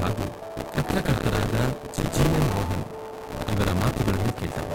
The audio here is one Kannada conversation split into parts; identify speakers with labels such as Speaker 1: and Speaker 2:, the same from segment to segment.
Speaker 1: ಹಾಗೂ ಪತ್ರಕರ್ತರಾದ ಜಿ ಎನ್ ಮೋಹನ್ ಇವರ ಮಾತುಗಳನ್ನು ಕೇಳಿದರು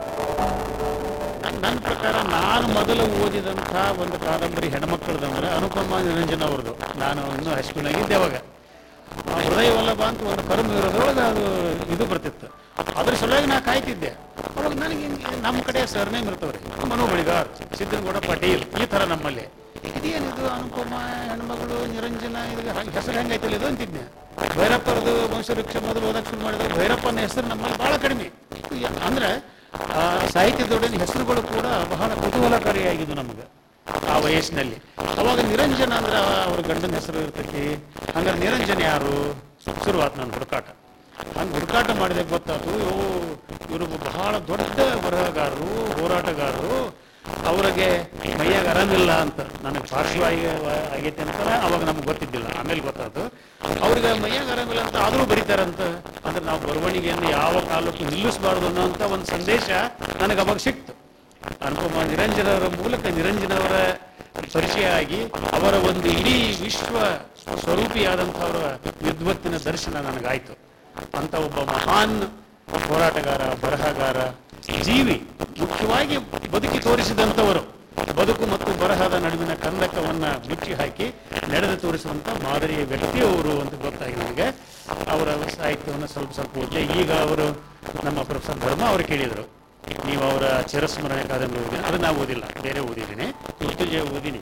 Speaker 2: ನನ್ನ ನನ್ನ ಪ್ರಕಾರ ನಾನು ಮೊದಲು ಓದಿದಂಥ ಒಂದು ಕಾದಂಬರಿ ಹೆಣ್ಮಕ್ಳದಂದ್ರೆ ಅನುಪಮ ನಿರಂಜನ್ ಅವ್ರದ್ದು ನಾನು ಇನ್ನೂ ಹೈಸ್ಕೂಲ್ನಾಗಿದ್ದೆ ಅವಾಗ ಆ ಹೃದಯ ವಲ್ಲಭ ಅಂತ ಒಂದು ಕರ್ಮ ಇರೋದ್ರೊಳಗೆ ಅದು ಇದು ಬರ್ತಿತ್ತು ಅದ್ರ ಸಲುವಾಗಿ ನಾ ಕಾಯ್ತಿದ್ದೆ ಅವಾಗ ನನಗೆ ಹಿಂಗೆ ನಮ್ಮ ಕಡೆ ಸರ್ನೇಮ್ ಇರ್ತವ್ರಿ ಮನು ಬಳಿಗಾರ್ ಸಿದ್ದನಗೌಡ ಪಾಟೀಲ್ ಈ ಥರ ನಮ್ಮಲ್ಲಿ ಇದೇನಿದು ಅನುಪಮ ಹೆಣ್ಮಗಳು ನಿರಂಜನ ಇದು ಹೆಸರು ಹೆಂಗೈತಿಲ್ಲ ಇದು ಅಂತಿದ್ನೆ ಭೈರಪ್ಪರದು ವಂಶವೃಕ್ಷ ಮೊದಲು ಓದಕ್ಕೆ ಶುರು ಮಾಡಿದ್ರೆ ಭೈರಪ್ಪನ ಹೆಸರು ನಮ್ಮಲ್ಲಿ ಭಾಳ ಕಡಿಮೆ ಯ- ಅಂದ್ರೆ ಆ ಸಾಹಿತ್ಯದೊಡನೆ ಹೆಸರುಗಳು ಕೂಡ ಬಹಳ ಕುತೂಹಲಕಾರಿಯಾಗಿದ್ದು ನಮಗೆ ಆ ವಯಸ್ಸಿನಲ್ಲಿ ಅವಾಗ ನಿರಂಜನ ಅಂದ್ರೆ ಅವ್ರ ಗಂಡನ ಹೆಸರು ಇರ್ತೈತಿ ಹಂಗಾರೆ ನಿರಂಜನ ಯಾರು ಶುರುವಾತ್ ನನ್ನ ಹುಡುಕಾಟ ಹಂಗೆ ಹುಡುಕಾಟ ಮಾಡಿದೆ ಗೊತ್ತಾಯ್ತು ಓ ಇವರು ಬಹಳ ದೊಡ್ಡ ಬರಹಗಾರರು ಹೋರಾಟಗಾರರು ಅವ್ರಿಗೆ ಮೈಯಾಗ ಆರಾಮಿಲ್ಲ ಅಂತ ನನಗೆ ಪಾರ್ಶ್ವವಾಯು ಆಗೈತೆ ಅಂತ ಅವಾಗ ನಮ್ಗೆ ಗೊತ್ತಿದ್ದಿಲ್ಲ ಆಮೇಲೆ ಗೊತ್ತಾಯ್ತು ಅವ್ರಿಗೆ ಮೈಯಾಗ ಆರಾಮಿಲ್ಲ ಅಂತ ಆದರೂ ಬರೀತಾರಂತ ಅಂದ್ರೆ ನಾವು ಬರವಣಿಗೆಯನ್ನು ಯಾವ ಕಾಲಕ್ಕೂ ನಿಲ್ಲಿಸಬಾರ್ದು ಅನ್ನೋಂಥ ಒಂದು ಸಂದೇಶ ನನಗೆ ಅವಾಗ ಸಿಕ್ತು ಅನುಪಮ ನಿರಂಜನವರ ಮೂಲಕ ನಿರಂಜನವರ ಪರಿಚಯ ಆಗಿ ಅವರ ಒಂದು ಇಡೀ ವಿಶ್ವ ಸ್ವರೂಪಿಯಾದಂಥವರ ವಿದ್ವತ್ತಿನ ದರ್ಶನ ನನಗಾಯ್ತು ಅಂತ ಒಬ್ಬ ಮಹಾನ್ ಹೋರಾಟಗಾರ ಬರಹಗಾರ ಜೀವಿ ಮುಖ್ಯವಾಗಿ ಬದುಕಿ ತೋರಿಸಿದಂಥವರು ಬದುಕು ಮತ್ತು ಬರಹದ ನಡುವಿನ ಕಂದಕವನ್ನ ಮುಚ್ಚಿ ಹಾಕಿ ನಡೆದು ತೋರಿಸುವಂತ ಮಾದರಿಯ ವ್ಯಕ್ತಿಯವರು ಅಂತ ಗೊತ್ತಾಗಿ ನನಗೆ ಅವರ ಸಾಹಿತ್ಯವನ್ನು ಸ್ವಲ್ಪ ಸ್ವಲ್ಪ ಓದಿದೆ ಈಗ ಅವರು ನಮ್ಮ ಪ್ರೊಫೆಸರ್ ಧರ್ಮ ಅವರು ಕೇಳಿದರು ನೀವು ಅವರ ಚಿರಸ್ಮರಣೆ ಕಾದಂಬರಿ ಓದಿ ಅದು ನಾವು ಓದಿಲ್ಲ ಬೇರೆ ಓದಿದ್ದೀನಿ ಮೃತ್ಯುಂಜಯ ಓದಿನಿ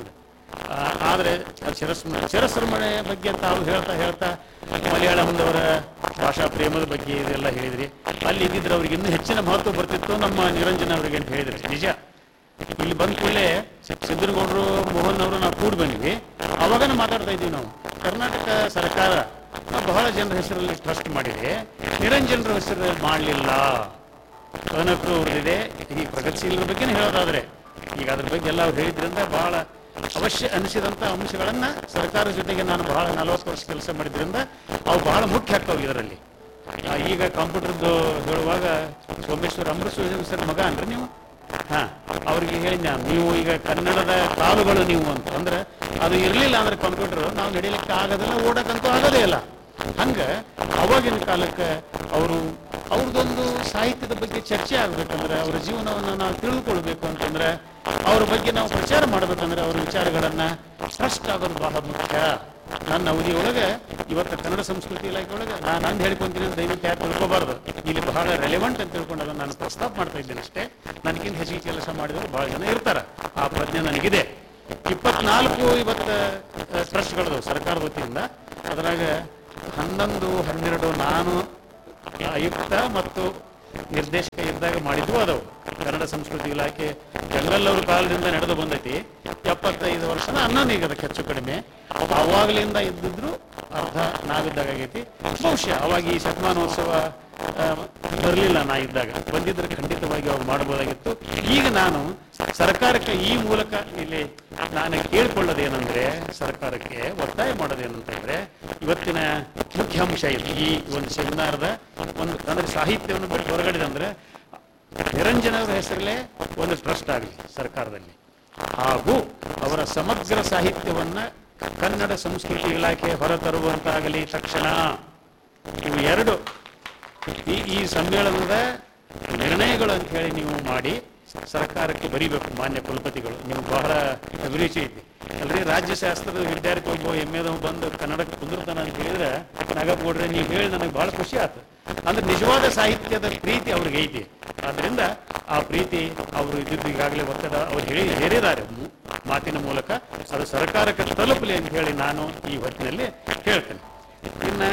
Speaker 2: ಆ, ಆದ್ರೆ ಆ ಚಿರಸ್ಮರಣೆ ಚಿರಸ್ಮರಣೆ ಬಗ್ಗೆ ತಾವು ಹೇಳ್ತಾ ಹೇಳ್ತಾ ಮಲಯಾಳಂದವರ ಭಾಷಾ ಪ್ರೇಮದ ಬಗ್ಗೆ ಇದೆಲ್ಲ ಹೇಳಿದ್ರಿ ಅಲ್ಲಿ ಇದ್ದಿದ್ರೆ ಅವ್ರಿಗೆ ಇನ್ನೂ ಹೆಚ್ಚಿನ ಮಹತ್ವ ಬರ್ತಿತ್ತು ನಮ್ಮ ನಿರಂಜನ ಅವರಿಗೆ ಅಂತ ಹೇಳಿದ್ರಿ ನಿಜ ಇಲ್ಲಿ ಬಂದ ಕೂಡಲೇ ಸಿದ್ದನಗೌಡರು ಮೋಹನ್ ಅವರು ನಾವು ಕೂಡಿ ಬಂದ್ವಿ ಅವಾಗನೇ ಮಾತಾಡ್ತಾ ಇದ್ದೀವಿ ನಾವು ಕರ್ನಾಟಕ ಸರ್ಕಾರ ನಾವು ಬಹಳ ಜನರ ಹೆಸರಲ್ಲಿ ಟ್ರಸ್ಟ್ ಮಾಡಿದೆ ನಿರಂಜನರ ಹೆಸರು ಮಾಡಲಿಲ್ಲ ಅನಕ್ರು ಅವ್ರದ್ದಿದೆ ಈ ಪ್ರಗತಿಶೀಲರ ಬಗ್ಗೆನೇ ಹೇಳೋದಾದ್ರೆ ಈಗ ಅದ್ರ ಬಗ್ಗೆ ಎಲ್ಲ ಅವ್ರು ಹೇಳಿದ್ರಿಂದ ಬಹಳ ಅವಶ್ಯ ಅನಿಸಿದಂಥ ಅಂಶಗಳನ್ನ ಸರ್ಕಾರ ಜೊತೆಗೆ ನಾನು ಬಹಳ ನಲವತ್ತು ವರ್ಷ ಕೆಲಸ ಮಾಡಿದ್ರಿಂದ ಅವು ಬಹಳ ಮುಖ್ಯ ಆಗ್ತಾವೆ ಇದರಲ್ಲಿ ಆ, ಈಗ ಕಂಪ್ಯೂಟರ್ದು ಹೇಳುವಾಗ ಸೋಮೇಶ್ವರ ಅಮೃತ ಸರ್ ಮಗ ಅನ್ರಿ ನೀವು ಹಾ ಅವ್ರಿಗೆ ಹೇಳಿದ್ನ ನೀವು ಈಗ ಕನ್ನಡದ ಕಾಲುಗಳು ನೀವು ಅಂತ ಅಂದ್ರೆ ಅದು ಇರಲಿಲ್ಲ ಅಂದ್ರೆ ಕಂಪ್ಯೂಟರ್ ನಾವು ನಡೀಲಿಕ್ಕೆ ಆಗೋದಿಲ್ಲ ಓಡಕ್ಕಂತೂ ಆಗೋದೇ ಇಲ್ಲ ಹಂಗ ಅವಾಗಿನ ಕಾಲಕ್ಕೆ ಅವರು ಅವ್ರದ್ದೊಂದು ಸಾಹಿತ್ಯದ ಬಗ್ಗೆ ಚರ್ಚೆ ಆಗ್ಬೇಕಂದ್ರೆ ಅವರ ಜೀವನವನ್ನು ನಾವು ತಿಳ್ಕೊಳ್ಬೇಕು ಅಂತಂದ್ರೆ ಅವ್ರ ಬಗ್ಗೆ ನಾವು ಪ್ರಚಾರ ಮಾಡ್ಬೇಕಂದ್ರೆ ಅವ್ರ ವಿಚಾರಗಳನ್ನ ಟ್ರಸ್ಟ್ ಆಗೋದು ಬಹಳ ಮುಖ್ಯ ನನ್ನ ಅವಧಿಯೊಳಗೆ ಇವತ್ತು ಕನ್ನಡ ಸಂಸ್ಕೃತಿ ಇಲಾಖೆ ಒಳಗೆ ನಾನು ಅಂದ್ ಹೇಳ್ಕೊಂತೀನಿ ಅಂತ ದಯವಿಟ್ಟು ಯಾರು ತಿಳ್ಕೊಬಾರ್ದು ಇಲ್ಲಿ ಬಹಳ ರೆಲೆವೆಂಟ್ ಅಂತ ತಿಳ್ಕೊಂಡು ಅದನ್ನ ನಾನು ಪ್ರಸ್ತಾಪ ಮಾಡ್ತಾ ಇದ್ದೇನೆ ಅಷ್ಟೇ ನನಗಿಂತ ಹೆಚ್ಚಿಗೆ ಕೆಲಸ ಮಾಡಿದವರು ಬಹಳ ಜನ ಇರ್ತಾರ ಆ ಪ್ರಜ್ಞೆ ನನಗಿದೆ ಇಪ್ಪತ್ನಾಲ್ಕು ಇವತ್ತು ಟ್ರಸ್ಟ್ಗಳದು ಸರ್ಕಾರದ ವತಿಯಿಂದ ಅದರಾಗ ಹನ್ನೊಂದು ಹನ್ನೆರಡು ನಾನು ಆಯುಕ್ತ ಮತ್ತು ನಿರ್ದೇಶಕ ಇದ್ದಾಗ ಮಾಡಿದ್ವು ಅದಾವು ಕನ್ನಡ ಸಂಸ್ಕೃತಿ ಇಲಾಖೆ ಜನರಲ್ ಅವ್ರ ಕಾಲದಿಂದ ನಡೆದು ಬಂದೈತಿ ಎಪ್ಪತ್ತೈದು ವರ್ಷನ ಹನ್ನೊಂದು ಈಗ ಅದಕ್ಕೆ ಹೆಚ್ಚು ಕಡಿಮೆ ಅವಾಗಲಿಂದ ಇದ್ದಿದ್ರು ಅರ್ಧ ನಾವಿದ್ದಾಗ ಆಗೈತಿ ಬಹುಶಃ ಅವಾಗ ಈ ಶತಮಾನೋತ್ಸವ ಬರಲಿಲ್ಲ ನಾ ಇದ್ದಾಗ ಬಂದಿದ್ರೆ ಖಂಡಿತವಾಗಿ ಅವಾಗ ಮಾಡಬಹುದಾಗಿತ್ತು ಈಗ ನಾನು ಸರ್ಕಾರಕ್ಕೆ ಈ ಮೂಲಕ ಇಲ್ಲಿ ನಾನು ಕೇಳಿಕೊಳ್ಳೋದೇನೆಂದ್ರೆ ಸರ್ಕಾರಕ್ಕೆ ಒತ್ತಾಯ ಮಾಡೋದೇನಂತಂದ್ರೆ ಇವತ್ತಿನ ಮುಖ್ಯ ಅಂಶ ಇದು ಈ ಒಂದು ಸೆಮಿನಾರ್ದ ಒಂದು ಕನ್ನಡ ಸಾಹಿತ್ಯವನ್ನು ಬಿಟ್ಟು ಹೊರಗಡೆ ಅಂದ್ರೆ ನಿರಂಜನ ಅವರ ಹೆಸರಲ್ಲೇ ಒಂದು ಟ್ರಸ್ಟ್ ಆಗಲಿ ಸರ್ಕಾರದಲ್ಲಿ ಹಾಗೂ ಅವರ ಸಮಗ್ರ ಸಾಹಿತ್ಯವನ್ನ ಕನ್ನಡ ಸಂಸ್ಕೃತಿ ಇಲಾಖೆ ಹೊರತರುವಂತಾಗಲಿ ತಕ್ಷಣ ಇವು ಎರಡು ಈ ಈ ಸಮ್ಮೇಳನದ ನಿರ್ಣಯಗಳು ಅಂತ ಹೇಳಿ ನೀವು ಮಾಡಿ ಸರ್ಕಾರಕ್ಕೆ ಬರೀಬೇಕು ಮಾನ್ಯ ಕುಲಪತಿಗಳು ನೀವು ಬಹಳ ಅಭಿರುಚಿ ಐತಿ ಅಲ್ರಿ ರಾಜ್ಯಶಾಸ್ತ್ರದ ವಿದ್ಯಾರ್ಥಿ ಒಬ್ಬ ಎಮ್ ಎದವ್ ಬಂದು ಕನ್ನಡಕ್ಕೆ ಕುಂದಿರ್ತಾನ ಅಂತ ಹೇಳಿದ್ರೆ ನಾಗಪ್ಪಗೌಡ್ರೆ ನೀವು ಹೇಳಿ ನನಗೆ ಬಹಳ ಖುಷಿ ಆಯ್ತು ಅಂದ್ರೆ ನಿಜವಾದ ಸಾಹಿತ್ಯದ ಪ್ರೀತಿ ಅವ್ರಿಗೆ ಐತಿ ಆದ್ರಿಂದ ಆ ಪ್ರೀತಿ ಅವರು ಇದ್ದಿದ್ದು ಈಗಾಗಲೇ ಒತ್ತಡ ಅವ್ರು ಹೇಳಿ ಹೇರಿದ್ದಾರೆ ಮು- ಮಾತಿನ ಮೂಲಕ ಅದು ಸರ್ಕಾರಕ್ಕೆ ತಲುಪಲಿ ಅಂತ ಹೇಳಿ ನಾನು ಈ ಹೊತ್ತಿನಲ್ಲಿ ಹೇಳ್ತೇನೆ ಇನ್ನ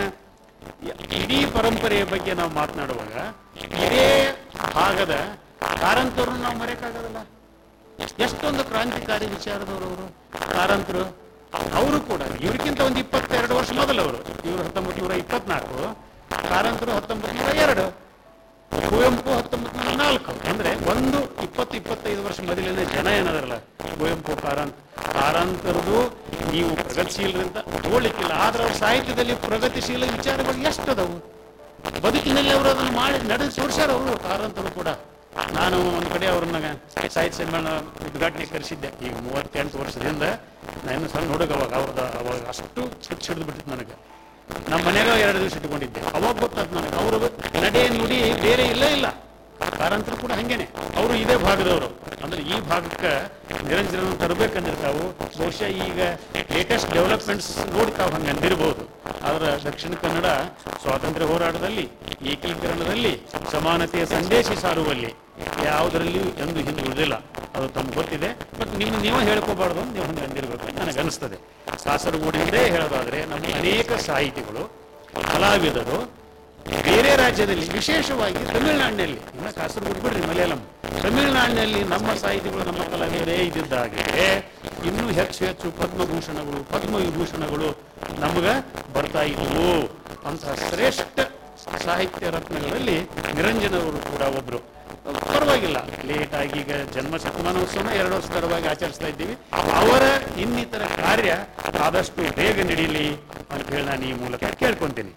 Speaker 2: ಇಡೀ ಪರಂಪರೆಯ ಬಗ್ಗೆ ನಾವು ಮಾತನಾಡುವಾಗ ಇದೇ ಭಾಗದ ಕಾರಂತರನ್ನು ನಾವು ಮರೆಯಕ್ಕಾಗೋದಿಲ್ಲ ಎಷ್ಟೊಂದು ಕ್ರಾಂತಿಕಾರಿ ವಿಚಾರದವರು ಅವರು ಕಾರಂತರು ಅವರು ಕೂಡ ಇವ್ರಿಗಿಂತ ಒಂದು ಇಪ್ಪತ್ತೆರಡು ವರ್ಷ ಮೊದಲವರು ಇವರು ಹತ್ತೊಂಬತ್ತು ನೂರ ಇಪ್ಪತ್ನಾಲ್ಕು ಕಾರಂತರು ಹತ್ತೊಂಬತ್ತು ನೂರ ಎರಡು ಕುವೆಂಪು ಹತ್ತೊಂಬತ್ತು ನೂರ ನಾಲ್ಕು ಅಂದ್ರೆ ಒಂದು ಇಪ್ಪತ್ತು ಇಪ್ಪತ್ತೈದು ವರ್ಷ ಮೊದಲಿನ ಜನ ಏನದರಲ್ಲ ಕುವೆಂಪು ಕಾರಂತ ಕಾರಂತರದು ನೀವು ಪ್ರಗತಿಶೀಲರಿಂದ ತೋಳಿಕ್ಕಿಲ್ಲ ಆದ್ರೆ ಅವ್ರ ಸಾಹಿತ್ಯದಲ್ಲಿ ಪ್ರಗತಿಶೀಲ ವಿಚಾರಗಳು ಎಷ್ಟದವು ಬದುಕಿನಲ್ಲಿ ಅವರು ಅದನ್ನು ಮಾಡಿ ನಡೆಸಿ ತೋರಿಸ್ಯಾರ ಅವರು ಕಾರಂತರು ಕೂಡ ನಾನು ಒಂದು ಕಡೆ ಅವ್ರನ್ನ ಸಾಹಿತ್ಯ ಸಮ್ಮೇಳನ ಉದ್ಘಾಟನೆ ಕರೆಸಿದ್ದೆ ಈಗ ಮೂವತ್ತೆಂಟು ವರ್ಷದಿಂದ ನಾನು ಸಣ್ಣ ಹುಡುಗ ಅವಾಗ ಅವ್ರದ್ದು ಅವಾಗ ಅಷ್ಟು ಹುಚ್ಚು ಹಿಡಿದು ಬಿಟ್ಟಿತ್ತು ನನಗೆ ನಮ್ಮ ಮನೆಯಾಗ ಎರಡು ದಿವಸ ಇಟ್ಕೊಂಡಿದ್ದೆ ಅವಾಗ ಗೊತ್ತಾಯ್ತು ನನಗೆ ಅವರು ನಡೆ ನುಡಿ ಬೇರೆ ಇಲ್ಲೇ ಇಲ್ಲ ಕಾರಂತರು ಕೂಡ ಹಂಗೇನೆ ಅವರು ಇದೇ ಭಾಗದವರು ಅಂದ್ರೆ ಈ ಭಾಗಕ್ಕೆ ನಿರಂಜನ ತರಬೇಕಂದಿರ್ತಾವು ಬಹುಶಃ ಈಗ ಲೇಟೆಸ್ಟ್ ಡೆವಲಪ್ಮೆಂಟ್ಸ್ ನೋಡಿ ತಾವು ಹಂಗೆ ಅಂದಿರ್ಬೋದು ಆದ್ರೆ ದಕ್ಷಿಣ ಕನ್ನಡ ಸ್ವಾತಂತ್ರ್ಯ ಹೋರಾಟದಲ್ಲಿ ಏಕೀಕರಣದಲ್ಲಿ ಸಮಾನತೆಯ ಸಂದೇಶ ಸಾರುವಲ್ಲಿ ಯಾವುದರಲ್ಲಿಯೂ ಎಂದು ಹಿಂದೆ ಉಳಿದಿಲ್ಲ ಅದು ತಮ್ಗೆ ಗೊತ್ತಿದೆ ಬಟ್ ನಿಮ್ಮ ನೀವು ಹೇಳ್ಕೋಬಾರ್ದು ಅಂತ ನೀವು ಹಂಗೆ ಅಂದಿರ್ಬೇಕು ಅಂತ ನನಗೆ ಅನಿಸ್ತದೆ ಕಾಸರಗೋಡಿಂದೇ ಹೇಳೋದಾದ್ರೆ ನಮ್ಮ ಅನೇಕ ಸಾಹಿತಿಗಳು ಕಲಾವಿದರು ಬೇರೆ ರಾಜ್ಯದಲ್ಲಿ ವಿಶೇಷವಾಗಿ ತಮಿಳುನಾಡಿನಲ್ಲಿ ಇನ್ನು ಕಾಸರಗೋಡು ಬಿಡ್ರಿ ಮಲಯಾಳಂ ತಮಿಳುನಾಡಿನಲ್ಲಿ ನಮ್ಮ ಸಾಹಿತಿಗಳು ನಮ್ಮ ಕಲಾವಿದರೇ ಇದ್ದಿದ್ದಾಗೆ ಇನ್ನೂ ಹೆಚ್ಚು ಹೆಚ್ಚು ಪದ್ಮಭೂಷಣಗಳು ಪದ್ಮ ವಿಭೂಷಣಗಳು ನಮಗ ಬರ್ತಾ ಇದ್ವು ಅಂತಹ ಶ್ರೇಷ್ಠ ಸಾಹಿತ್ಯ ರತ್ನಗಳಲ್ಲಿ ನಿರಂಜನವರು ಕೂಡ ಒಬ್ರು ಪರವಾಗಿಲ್ಲ ಲೇಟ್ ಆಗಿ ಈಗ ಜನ್ಮ ಶತಮಾನೋತ್ಸವನ ಎರಡು ವರ್ಷ ತಡವಾಗಿ ಆಚರಿಸ್ತಾ ಇದ್ದೀವಿ ಅವರ ಇನ್ನಿತರ ಕಾರ್ಯ ಆದಷ್ಟು ಬೇಗ ನಡೀಲಿ ಅಂತ ಹೇಳಿ ನಾನು ಈ ಮೂಲಕ ಕೇಳ್ಕೊಂತೀನಿ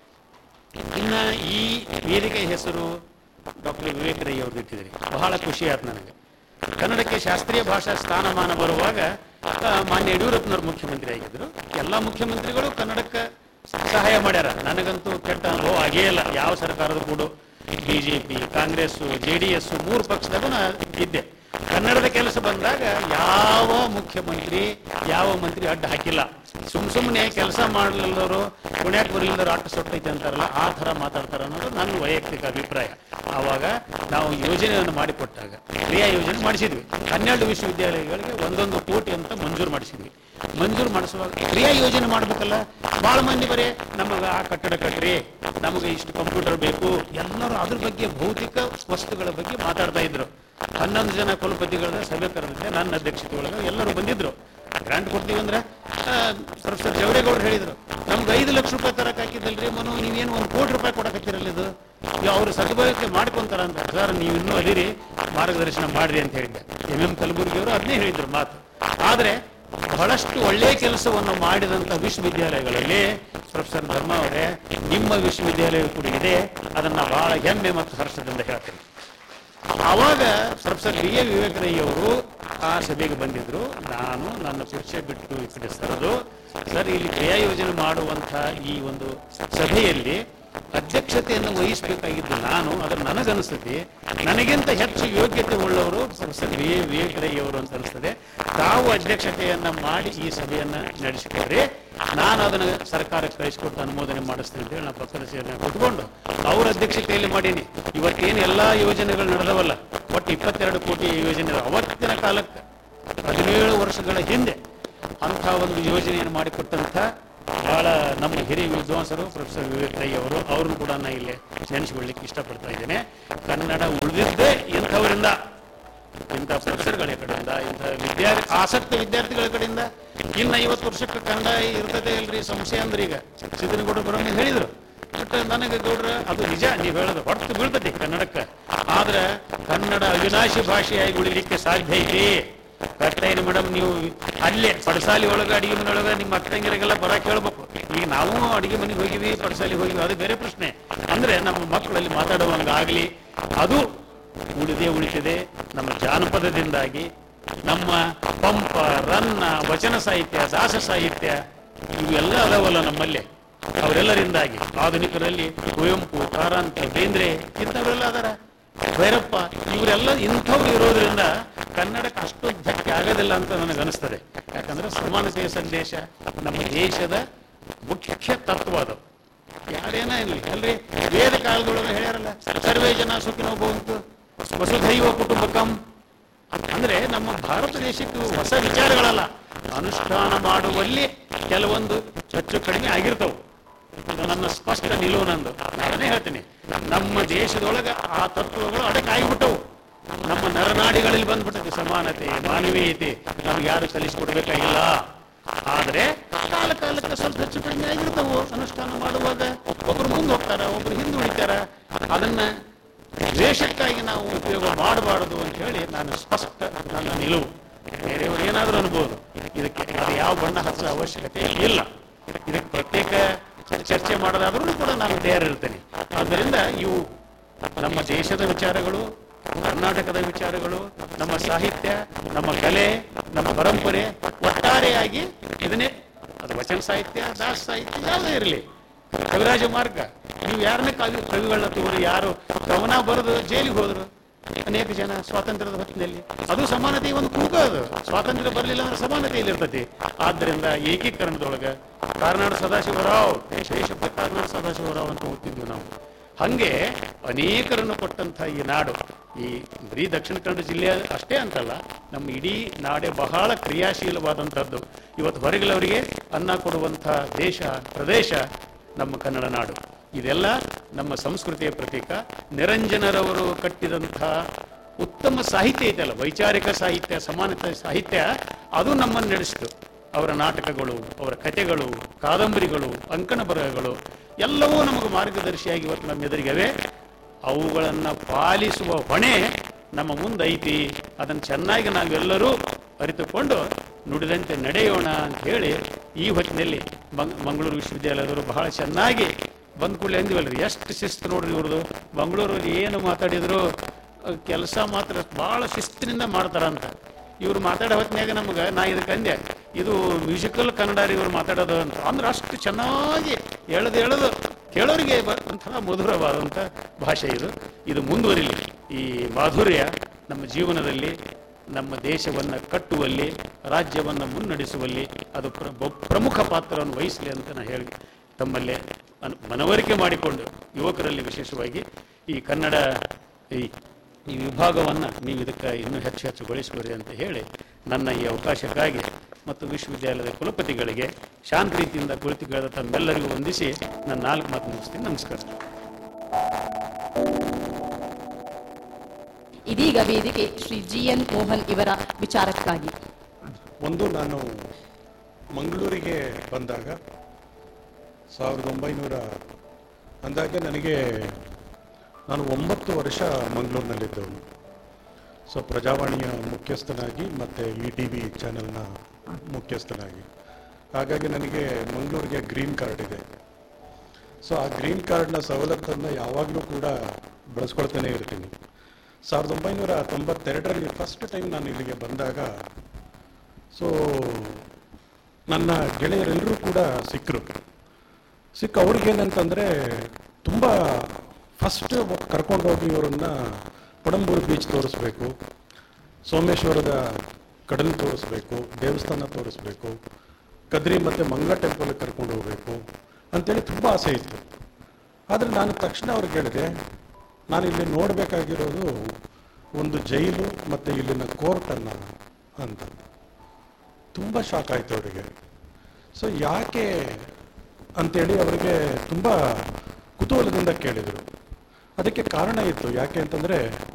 Speaker 2: ಇನ್ನ ಈ ವೇದಿಕೆ ಹೆಸರು ಡಾಕ್ಟರ್ ವಿವೇಕ್ ರೈ ಅವ್ರದ್ದು ಇಟ್ಟಿದ್ರಿ ಬಹಳ ಖುಷಿ ಆಯ್ತು ನನಗೆ ಕನ್ನಡಕ್ಕೆ ಶಾಸ್ತ್ರೀಯ ಭಾಷಾ ಸ್ಥಾನಮಾನ ಬರುವಾಗ ಆ, ಮಾನ್ಯ ಯಡಿಯೂರಪ್ಪನವ್ರು ಮುಖ್ಯಮಂತ್ರಿ ಆಗಿದ್ರು ಎಲ್ಲ ಮುಖ್ಯಮಂತ್ರಿಗಳು ಕನ್ನಡಕ್ಕೆ ಸಹಾಯ ಮಾಡ್ಯಾರ ನನಗಂತೂ ಕೆಟ್ಟ ಅನುಭವ ಆಗೇ ಇಲ್ಲ ಯಾವ ಸರ್ಕಾರದ ಕೂಡ BJP Congress J D S ಮೂರು ಪಕ್ಷದಾಗೂ ನಾ ಇದ್ದೆ ಕನ್ನಡದ ಕೆಲಸ ಬಂದಾಗ ಯಾವ ಮುಖ್ಯಮಂತ್ರಿ ಯಾವ ಮಂತ್ರಿ ಅಡ್ಡ ಹಾಕಿಲ್ಲ ಸುಮ್ ಸುಮ್ಮನೆ ಕೆಲಸ ಮಾಡಲಿಲ್ಲವರು ಪುಣ್ಯಾಕ್ ಬರಲಿಲ್ಲದವ್ರು ಅಟ್ಟ ಸೊಟ್ಟೈತೆ ಅಂತಾರಲ್ಲ ಆ ಥರ ಮಾತಾಡ್ತಾರೆ ಅನ್ನೋದು ನನ್ನ ವೈಯಕ್ತಿಕ ಅಭಿಪ್ರಾಯ ಆವಾಗ ನಾವು ಯೋಜನೆಯನ್ನು ಮಾಡಿಕೊಟ್ಟಾಗ ಕ್ರಿಯಾ ಯೋಜನೆ ಮಾಡಿಸಿದ್ವಿ ಹನ್ನೆರಡು ವಿಶ್ವವಿದ್ಯಾಲಯಗಳಿಗೆ ಒಂದೊಂದು ಕೋಟಿ ಅಂತ ಮಂಜೂರು ಮಾಡಿಸಿದ್ವಿ ಮಂಜೂರು ಮಾಡಿಸುವಾಗ ಕ್ರಿಯಾ ಯೋಜನೆ ಮಾಡ್ಬೇಕಲ್ಲ ಭಾಳ ಮಂದಿ ಬರೀ ನಮಗೆ ಆ ಕಟ್ಟಡ ಕಟ್ರಿ ನಮಗೆ ಇಷ್ಟು ಕಂಪ್ಯೂಟರ್ ಬೇಕು ಎಲ್ಲರೂ ಅದ್ರ ಬಗ್ಗೆ ಭೌತಿಕ ವಸ್ತುಗಳ ಬಗ್ಗೆ ಮಾತಾಡ್ತಾ ಇದ್ರು ಹನ್ನೊಂದು ಜನ ಕುಲಪತಿಗಳ ಸಭೆ ಕರೆದಿದ್ದೆ ನನ್ನ ಅಧ್ಯಕ್ಷತೆ ಒಳಗೆ ಎಲ್ಲರೂ ಬಂದಿದ್ರು ಗ್ರಾಂಟ್ ಕೊಡ್ತೀವಿ ಅಂದ್ರೆ ಆ, ಪ್ರೊಫೆಸರ್ ಜವರೇಗೌಡರು ಹೇಳಿದ್ರು ನಮ್ಗೆ ಐದು ಲಕ್ಷ ರೂಪಾಯಿ ತರಕ್ ಹಾಕಿದ್ದಲ್ರಿ ಮನು ನೀವೇನು ಒಂದು ಕೋಟಿ ರೂಪಾಯಿ ಕೊಡಕತ್ತಿರಲ್ಲ ಇದು ಅವರು ಸದುಪಯೋಗ ಮಾಡ್ಕೊಂತಾರ ಅಂತ ಸರ್ ನೀವು ಇನ್ನೂ ಅದಿರಿ ಮಾರ್ಗದರ್ಶನ ಮಾಡ್ರಿ ಅಂತ ಹೇಳಿದ್ದೆ ಎಂ ಎಂ ಕಲಬುರ್ಗಿ ಅವರು ಅದನ್ನೇ ಹೇಳಿದ್ರು ಮಾತು ಆದ್ರೆ ಬಹಳಷ್ಟು ಒಳ್ಳೆಯ ಕೆಲಸವನ್ನು ಮಾಡಿದಂಥ ವಿಶ್ವವಿದ್ಯಾಲಯಗಳಲ್ಲಿ ಪ್ರೊಫೆಸರ್ ಧರ್ಮ ಅವರೇ ನಿಮ್ಮ ವಿಶ್ವವಿದ್ಯಾಲಯ ಕೂಡ ಇದೆ ಅದನ್ನ ಬಹಳ ಹೆಮ್ಮೆ ಮತ್ತು ಹರ್ಷದಿಂದ ಹೇಳ್ತೇನೆ ಆವಾಗ ಪ್ರೊಫೆಸರ್ ಬಿ ಎ ವಿವೇಕರಯ್ಯ ಅವರು ಆ ಸಭೆಗೆ ಬಂದಿದ್ರು ನಾನು ನನ್ನ ಕುರ್ಚಿ ಬಿಟ್ಟು ಈ ಕಡೆ ಸರಿದು ಸರ್ ಇಲ್ಲಿ ಕ್ರಿಯಾ ಯೋಜನೆ ಮಾಡುವಂಥ ಈ ಒಂದು ಸಭೆಯಲ್ಲಿ ಅಧ್ಯಕ್ಷತೆಯನ್ನು ವಹಿಸಬೇಕಾಗಿದ್ದು ನಾನು ಅದ್ರ ನನಗನ್ನಿಸ್ತದೆ ನನಗಿಂತ ಹೆಚ್ಚು ಯೋಗ್ಯತೆ ಉಳ್ಳವರು ಪ್ರೊಫೆಸರ್ ಬಿ ಎ ವಿವೇಕರಯ್ಯ ಅವರು ಅಂತ ಅನಿಸ್ತದೆ ತಾವು ಅಧ್ಯಕ್ಷತೆಯನ್ನ ಮಾಡಿ ಈ ಸಭೆಯನ್ನ ನಡೆಸಿಕೊಡ್ರಿ ನಾನು ಅದನ್ನು ಸರ್ಕಾರಕ್ಕೆ ಕಳಿಸಿಕೊಟ್ಟು ಅನುಮೋದನೆ ಮಾಡಿಸ್ತೀನಿ ಅಂತ ಹೇಳಿ ನಾನು ಪಕ್ಕದ ಸೇರಿನ ಕೊಟ್ಕೊಂಡು ಅವ್ರ ಅಧ್ಯಕ್ಷತೆಯಲ್ಲಿ ಮಾಡೀನಿ ಇವತ್ತೇನು ಎಲ್ಲಾ ಯೋಜನೆಗಳು ನಡೆದವಲ್ಲ ಒಟ್ಟು ಇಪ್ಪತ್ತೆರಡು ಕೋಟಿ ಯೋಜನೆ ಇದಾವೆ. ಅವತ್ತಿನ ಕಾಲಕ್ಕೆ ಹದಿನೇಳು ವರ್ಷಗಳ ಹಿಂದೆ ಅಂಥ ಒಂದು ಯೋಜನೆಯನ್ನು ಮಾಡಿಕೊಟ್ಟಂಥ ಬಹಳ ನಮ್ಮ ಹಿರಿಯ ವಿದ್ವಾಂಸರು ಪ್ರೊಫೆಸರ್ ವಿವೇಕ್ ರೈ ಅವರು ಅವ್ರನ್ನು ಕೂಡ ನಾನು ಇಲ್ಲಿ ನೆನೆಸಿಕೊಳ್ಳಿಕ್ಕೆ ಇಷ್ಟಪಡ್ತಾ ಇದ್ದೇನೆ ಕನ್ನಡ ಉಳಿದಿದ್ದೇ ಇಂಥವರಿಂದ ಇಂಥ ಪ್ರೊಫೆಸರ್ಗಳ ಕಡೆಯಿಂದ ಇಂಥ ವಿದ್ಯಾರ್ಥಿ ಆಸಕ್ತ ವಿದ್ಯಾರ್ಥಿಗಳ ಕಡೆಯಿಂದ ಇನ್ನು ಐವತ್ತು ವರ್ಷಕ್ಕೆ ಕನ್ನಡ ಇರ್ತದೆ ಇಲ್ರಿ ಸಂಶಯ ಅಂದ್ರೆ ಈಗ ಸಿದ್ದನಗೌಡ ಬರೋಂಗೆ ಹೇಳಿದ್ರು ಬಟ್ ನನಗೆ ಗೌಡ್ರ ಅದು ನಿಜ ನೀವು ಹೇಳೋದು ಹೊರತು ಬೀಳ್ತದೆ ಕನ್ನಡಕ್ಕೆ ಆದ್ರೆ ಕನ್ನಡ ಅವಿನಾಶಿ ಭಾಷೆಯಾಗಿ ಉಳಿಲಿಕ್ಕೆ ಸಾಧ್ಯ ಇದೆ ಕರ್ತೇನೆ ಮೇಡಮ್ ನೀವು ಅಲ್ಲೇ ಪಡಸಾಲಿ ಒಳಗೆ ಅಡಿಗೆ ಮನೆ ಒಳಗೆ ನಿಮ್ಮ ಅಕ್ಕಂಗಿರಿಗೆಲ್ಲ ಬರಕ್ಕೆ ಹೇಳ್ಬೇಕು ಈಗ ನಾವು ಅಡಿಗೆ ಮನೆಗೆ ಹೋಗಿವಿ ಪಡಸಾಲಿಗೆ ಹೋಗಿವಿ ಅದು ಬೇರೆ ಪ್ರಶ್ನೆ ಅಂದ್ರೆ ನಮ್ಮ ಮಕ್ಕಳಲ್ಲಿ ಮಾತಾಡುವಂಗಾಗ್ಲಿ ಅದು ಉಳಿದೇ ಉಳಿತಿದೆ ನಮ್ಮ ಜಾನಪದದಿಂದಾಗಿ ನಮ್ಮ ಪಂಪ ರನ್ನ ವಚನ ಸಾಹಿತ್ಯ ದಾಸ ಸಾಹಿತ್ಯ ಇವೆಲ್ಲ ಅದಾವಲ್ಲ ನಮ್ಮಲ್ಲಿ ಅವರೆಲ್ಲರಿಂದಾಗಿ ಆಧುನಿಕರಲ್ಲಿ ಕುವೆಂಪು ಕಾರಂತ ಬೇಂದ್ರೆ ಇಂಥವರೆಲ್ಲ ಅದಾರ ಭೈರಪ್ಪ ಇವರೆಲ್ಲ ಇಂಥವ್ರು ಇರೋದ್ರಿಂದ ಕನ್ನಡಕ್ಕೆ ಅಷ್ಟು ಧಕ್ಕೆ ಆಗೋದಿಲ್ಲ ಅಂತ ನನಗೆ ಅನಿಸ್ತದೆ ಯಾಕಂದ್ರೆ ಸಮಾನತೆಯ ಸಂದೇಶ ನಮ್ಮ ದೇಶದ ಮುಖ್ಯ ತತ್ವ ಅದು ಯಾರೇನ ಇರಲಿ ಅಲ್ರಿ ವೇದ ಕಾಲದೊಳಗೆ ಹೇಳ್ಯಾರಲ್ಲ ಸರ್ವೇ ಜನ ಸುಖಿನೋ ಭವಂತು ವಸುಧೈವ ಕುಟುಂಬಕಂ ಅಂದ್ರೆ ನಮ್ಮ ಭಾರತ ದೇಶಕ್ಕೆ ಹೊಸ ವಿಚಾರಗಳಲ್ಲ ಅನುಷ್ಠಾನ ಮಾಡುವಲ್ಲಿ ಕೆಲವೊಂದು ಹೆಚ್ಚು ಕಡಿಮೆ ಆಗಿರ್ತವು ಇದು ನನ್ನ ಸ್ಪಷ್ಟ ನಿಲುವು ನಂದು ನಾನೇ ಹೇಳ್ತೀನಿ ನಮ್ಮ ದೇಶದೊಳಗೆ ಆ ತತ್ವಗಳು ಅಡಕಾಗಿಬಿಟ್ಟವು ನಮ್ಮ ನರನಾಡಿಗಳಲ್ಲಿ ಬಂದ್ಬಿಟ್ಟದೆ ಸಮಾನತೆ ಮಾನವೀಯತೆ ನಮ್ಗೆ ಯಾರು ಕಲಿಸ್ಕೊಡ್ಬೇಕಾಗಿಲ್ಲ ಆದ್ರೆ ಕಾಲ ಕಾಲಕ್ಕೆ ಸ್ವಲ್ಪ ಹೆಚ್ಚು ಕಡಿಮೆ ಆಗಿರ್ತಾವು ಅನುಷ್ಠಾನ ಮಾಡುವಾಗ ಒಬ್ರು ಮುಂದೆ ಹೋಗ್ತಾರ ಒಬ್ರು ಹಿಂದೆ ಉಳಿತಾರ ಅದನ್ನ ದ್ವೇಷಕ್ಕಾಗಿ ನಾವು ಉಪಯೋಗ ಮಾಡಬಾರದು ಅಂತ ಹೇಳಿ ನಾನು ಸ್ಪಷ್ಟ ನನ್ನ ನಿಲುವು ಬೇರೆಯವರು ಏನಾದರೂ ಅನ್ಬೋದು ಇದಕ್ಕೆ ಅದು ಯಾವ ಬಣ್ಣ ಹಚ್ಚೋ ಅವಶ್ಯಕತೆ ಇಲ್ಲ ಇದಕ್ಕೆ ಪ್ರತ್ಯೇಕ ಚರ್ಚೆ ಮಾಡೋದಾದ್ರೂ ಕೂಡ ನಾನು ತಯಾರಿರ್ತೇನೆ ಆದ್ದರಿಂದ ಇವು ನಮ್ಮ ದೇಶದ ವಿಚಾರಗಳು ಕರ್ನಾಟಕದ ವಿಚಾರಗಳು ನಮ್ಮ ಸಾಹಿತ್ಯ ನಮ್ಮ ಕಲೆ ನಮ್ಮ ಪರಂಪರೆ ಒಟ್ಟಾರೆಯಾಗಿ ಇದನ್ನೇ ಅದು ವಚನ ಸಾಹಿತ್ಯ ದಾಸ ಸಾಹಿತ್ಯ ಯಾವುದೇ ಇರಲಿ ಕವಿರಾಜ ಮಾರ್ಗ ನೀವು ಯಾರನ್ನೇ ಕವಿ ಕವಿಗಳನ್ನ ತಗೋರಿ ಯಾರು ಕವನ ಬರೆದು ಜೈಲಿಗೆ ಹೋದ್ರು ಅನೇಕ ಜನ ಸ್ವಾತಂತ್ರ್ಯದ ಹೊತ್ತಿನಲ್ಲಿ ಅದು ಸಮಾನತೆ ಒಂದು ಕೂಗ ಅದು ಸ್ವಾತಂತ್ರ್ಯ ಬರಲಿಲ್ಲ ಅಂದ್ರೆ ಸಮಾನತೆ ಇಲ್ಲಿರ್ತೈತಿ ಆದ್ದರಿಂದ ಏಕೀಕರಣದೊಳಗೆ ಕಾರ್ನಾಡ್ ಸದಾಶಿವರಾವ್ ದೇಶ ದೇಶಕ್ಕೆ ಕಾರ್ನಾಡ್ ಸದಾಶಿವರಾವ್ ಅಂತ ಓದ್ತಿದ್ವಿ ನಾವು ಹಂಗೆ ಅನೇಕರನ್ನು ಕೊಟ್ಟಂಥ ಈ ನಾಡು ಈ ಬರೀ ದಕ್ಷಿಣ ಕನ್ನಡ ಜಿಲ್ಲೆ ಅಷ್ಟೇ ಅಂತಲ್ಲ ನಮ್ಮ ಇಡೀ ನಾಡೆ ಬಹಳ ಕ್ರಿಯಾಶೀಲವಾದಂಥದ್ದು ಇವತ್ತು ಹೊರಗಿಲವರಿಗೆ ಅನ್ನ ಕೊಡುವಂಥ ದೇಶ ಪ್ರದೇಶ ನಮ್ಮ ಕನ್ನಡ ನಾಡು ಇದೆಲ್ಲ ನಮ್ಮ ಸಂಸ್ಕೃತಿಯ ಪ್ರತೀಕ ನಿರಂಜನರವರು ಕಟ್ಟಿದಂಥ ಉತ್ತಮ ಸಾಹಿತ್ಯ ಇದೆಯಲ್ಲ ವೈಚಾರಿಕ ಸಾಹಿತ್ಯ ಸಮಾನತೆ ಸಾಹಿತ್ಯ ಅದು ನಮ್ಮನ್ನು ನಡೆಸಿತು ಅವರ ನಾಟಕಗಳು ಅವರ ಕಥೆಗಳು ಕಾದಂಬರಿಗಳು ಅಂಕಣ ಬರಹಗಳು ಎಲ್ಲವೂ ನಮಗೆ ಮಾರ್ಗದರ್ಶಿಯಾಗಿ ಇವತ್ತು ನಮ್ಮ ಎದುರಿಗವೆ ಅವುಗಳನ್ನು ಪಾಲಿಸುವ ಹೊಣೆ ನಮ್ಮ ಮುಂದೈತಿ ಅದನ್ನು ಚೆನ್ನಾಗಿ ನಾವೆಲ್ಲರೂ ಅರಿತುಕೊಂಡು ನುಡಿದಂತೆ ನಡೆಯೋಣ ಅಂತ ಹೇಳಿ ಈ ಹೊತ್ತಿನಲ್ಲಿ ಮಂಗ್ ಮಂಗಳೂರು ವಿಶ್ವವಿದ್ಯಾಲಯದವರು ಬಹಳ ಚೆನ್ನಾಗಿ ಬಂದ ಕೂಡಲೇ ಅಂದಿವಲ್ರಿ ಎಷ್ಟು ಶಿಸ್ತು ನೋಡ್ರಿ ಇವ್ರದ್ದು ಮಂಗಳೂರಲ್ಲಿ ಏನು ಮಾತಾಡಿದ್ರು ಕೆಲಸ ಮಾತ್ರ ಭಾಳ ಶಿಸ್ತಿನಿಂದ ಮಾಡ್ತಾರಂತ ಇವ್ರು ಮಾತಾಡೋ ಹೊತ್ತಿನಾಗ ನಮ್ಗೆ ನಾ ಇದಕ್ಕೆ ಅಂದೆ ಇದು ಮ್ಯೂಸಿಕಲ್ ಕನ್ನಡ ರೀ ಇವ್ರು ಮಾತಾಡೋದು ಅಂತ ಅಂದ್ರೆ ಅಷ್ಟು ಚೆನ್ನಾಗಿ ಎಳೆದು ಎಳೆದು ಕೇಳೋರಿಗೆ ಬ- ಒಂಥರ ಮಧುರವಾದಂಥ ಭಾಷೆ ಇದು ಇದು ಮುಂದುವರಿಲಿ ಈ ಮಾಧುರ್ಯ ನಮ್ಮ ಜೀವನದಲ್ಲಿ ನಮ್ಮ ದೇಶವನ್ನು ಕಟ್ಟುವಲ್ಲಿ ರಾಜ್ಯವನ್ನು ಮುನ್ನಡೆಸುವಲ್ಲಿ ಅದು ಪ್ರ- ಬ- ಪ್ರಮುಖ ಪಾತ್ರವನ್ನು ವಹಿಸಲಿ ಅಂತ ನಾನು ಹೇಳಿ ತಮ್ಮಲ್ಲೇ ಅನ್- ಮನವರಿಕೆ ಮಾಡಿಕೊಂಡು ಯುವಕರಲ್ಲಿ ವಿಶೇಷವಾಗಿ ಈ ಕನ್ನಡ ಈ ಈ ವಿಭಾಗವನ್ನು ನೀವು ಇದಕ್ಕೆ ಇನ್ನೂ ಹೆಚ್ಚು ಹೆಚ್ಚು ಗೊಳಿಸುವರಿ ಅಂತ ಹೇಳಿ ನನ್ನ ಈ ಅವಕಾಶಕ್ಕಾಗಿ ಮತ್ತು ವಿಶ್ವವಿದ್ಯಾಲಯದ ಕುಲಪತಿಗಳಿಗೆ ಶಾಂತ ರೀತಿಯಿಂದ ಕುಳಿತು ಕೇಳಿದ ತಮ್ಮೆಲ್ಲರಿಗೂ ವಂದಿಸಿ ನಾನು ನಾಲ್ಕು ಮಾತು ಮುಗಿಸ್ತೀನಿ ನಮಸ್ಕಾರ
Speaker 3: ಇದೀಗ ವೇದಿಕೆ ಶ್ರೀ ಜಿ ಎನ್ ಮೋಹನ್ ಇವರ ವಿಚಾರಕ್ಕಾಗಿ
Speaker 4: ಒಂದು ನಾನು ಮಂಗಳೂರಿಗೆ ಬಂದಾಗ ಸಾವಿರದ ಒಂಬೈನೂರ ಅಂದಾಗೆ ನನಗೆ ನಾನು ಒಂಬತ್ತು ವರ್ಷ ಮಂಗಳೂರಿನಲ್ಲಿದ್ದವನು ಸೊ ಪ್ರಜಾವಾಣಿಯ ಮುಖ್ಯಸ್ಥನಾಗಿ ಮತ್ತು ಇ ಟಿ ವಿ ಚಾನೆಲ್ನ ಮುಖ್ಯಸ್ಥನಾಗಿ ಹಾಗಾಗಿ ನನಗೆ ಮಂಗಳೂರಿಗೆ ಗ್ರೀನ್ ಕಾರ್ಡ್ ಇದೆ ಸೊ ಆ ಗ್ರೀನ್ ಕಾರ್ಡ್ನ ಸವಲತ್ತನ್ನು ಯಾವಾಗಲೂ ಕೂಡ ಬಳಸ್ಕೊಳ್ತಾನೆ ಇರ್ತೀನಿ ಸಾವಿರದ ಒಂಬೈನೂರ ತೊಂಬತ್ತೆರಡರಲ್ಲಿ ಫಸ್ಟ್ ಟೈಮ್ ನಾನು ಇಲ್ಲಿಗೆ ಬಂದಾಗ ಸೊ ನನ್ನ ಗೆಳೆಯರೆಲ್ಲರೂ ಕೂಡ ಸಿಕ್ಕರು ಸಿಕ್ಕ ಅವ್ರಿಗೇನಂತಂದರೆ ತುಂಬ ಫಸ್ಟ್ ಕರ್ಕೊಂಡೋಗಿ ಇವರನ್ನ ಪಡಂಬೂರು ಬೀಚ್ ತೋರಿಸ್ಬೇಕು ಸೋಮೇಶ್ವರದ ಕಡಲು ತೋರಿಸ್ಬೇಕು ದೇವಸ್ಥಾನ ತೋರಿಸ್ಬೇಕು ಕದ್ರಿ ಮತ್ತು ಮಂಗಳ ಟೆಂಪಲ್ ಕರ್ಕೊಂಡು ಹೋಗ್ಬೇಕು ಅಂತೇಳಿ ತುಂಬ ಆಸೆ ಇತ್ತು ಆದರೆ ನಾನು ತಕ್ಷಣ ಅವ್ರಿಗೆ ಹೇಳಿದೆ ನಾನು ಇಲ್ಲಿ ನೋಡಬೇಕಾಗಿರೋದು ಒಂದು ಜೈಲು ಮತ್ತು ಇಲ್ಲಿನ ಕೋರ್ಟನ್ನು ಅಂತ ತುಂಬ ಶಾಕ್ ಆಯಿತು ಅವರಿಗೆ ಸೊ ಯಾಕೆ ಅಂತೇಳಿ ಅವರಿಗೆ ತುಂಬ ಕುತೂಹಲದಿಂದ ಕೇಳಿದರು ಅದಕ್ಕೆ ಕಾರಣ ಇತ್ತು ಯಾಕೆ ಅಂತಂದರೆ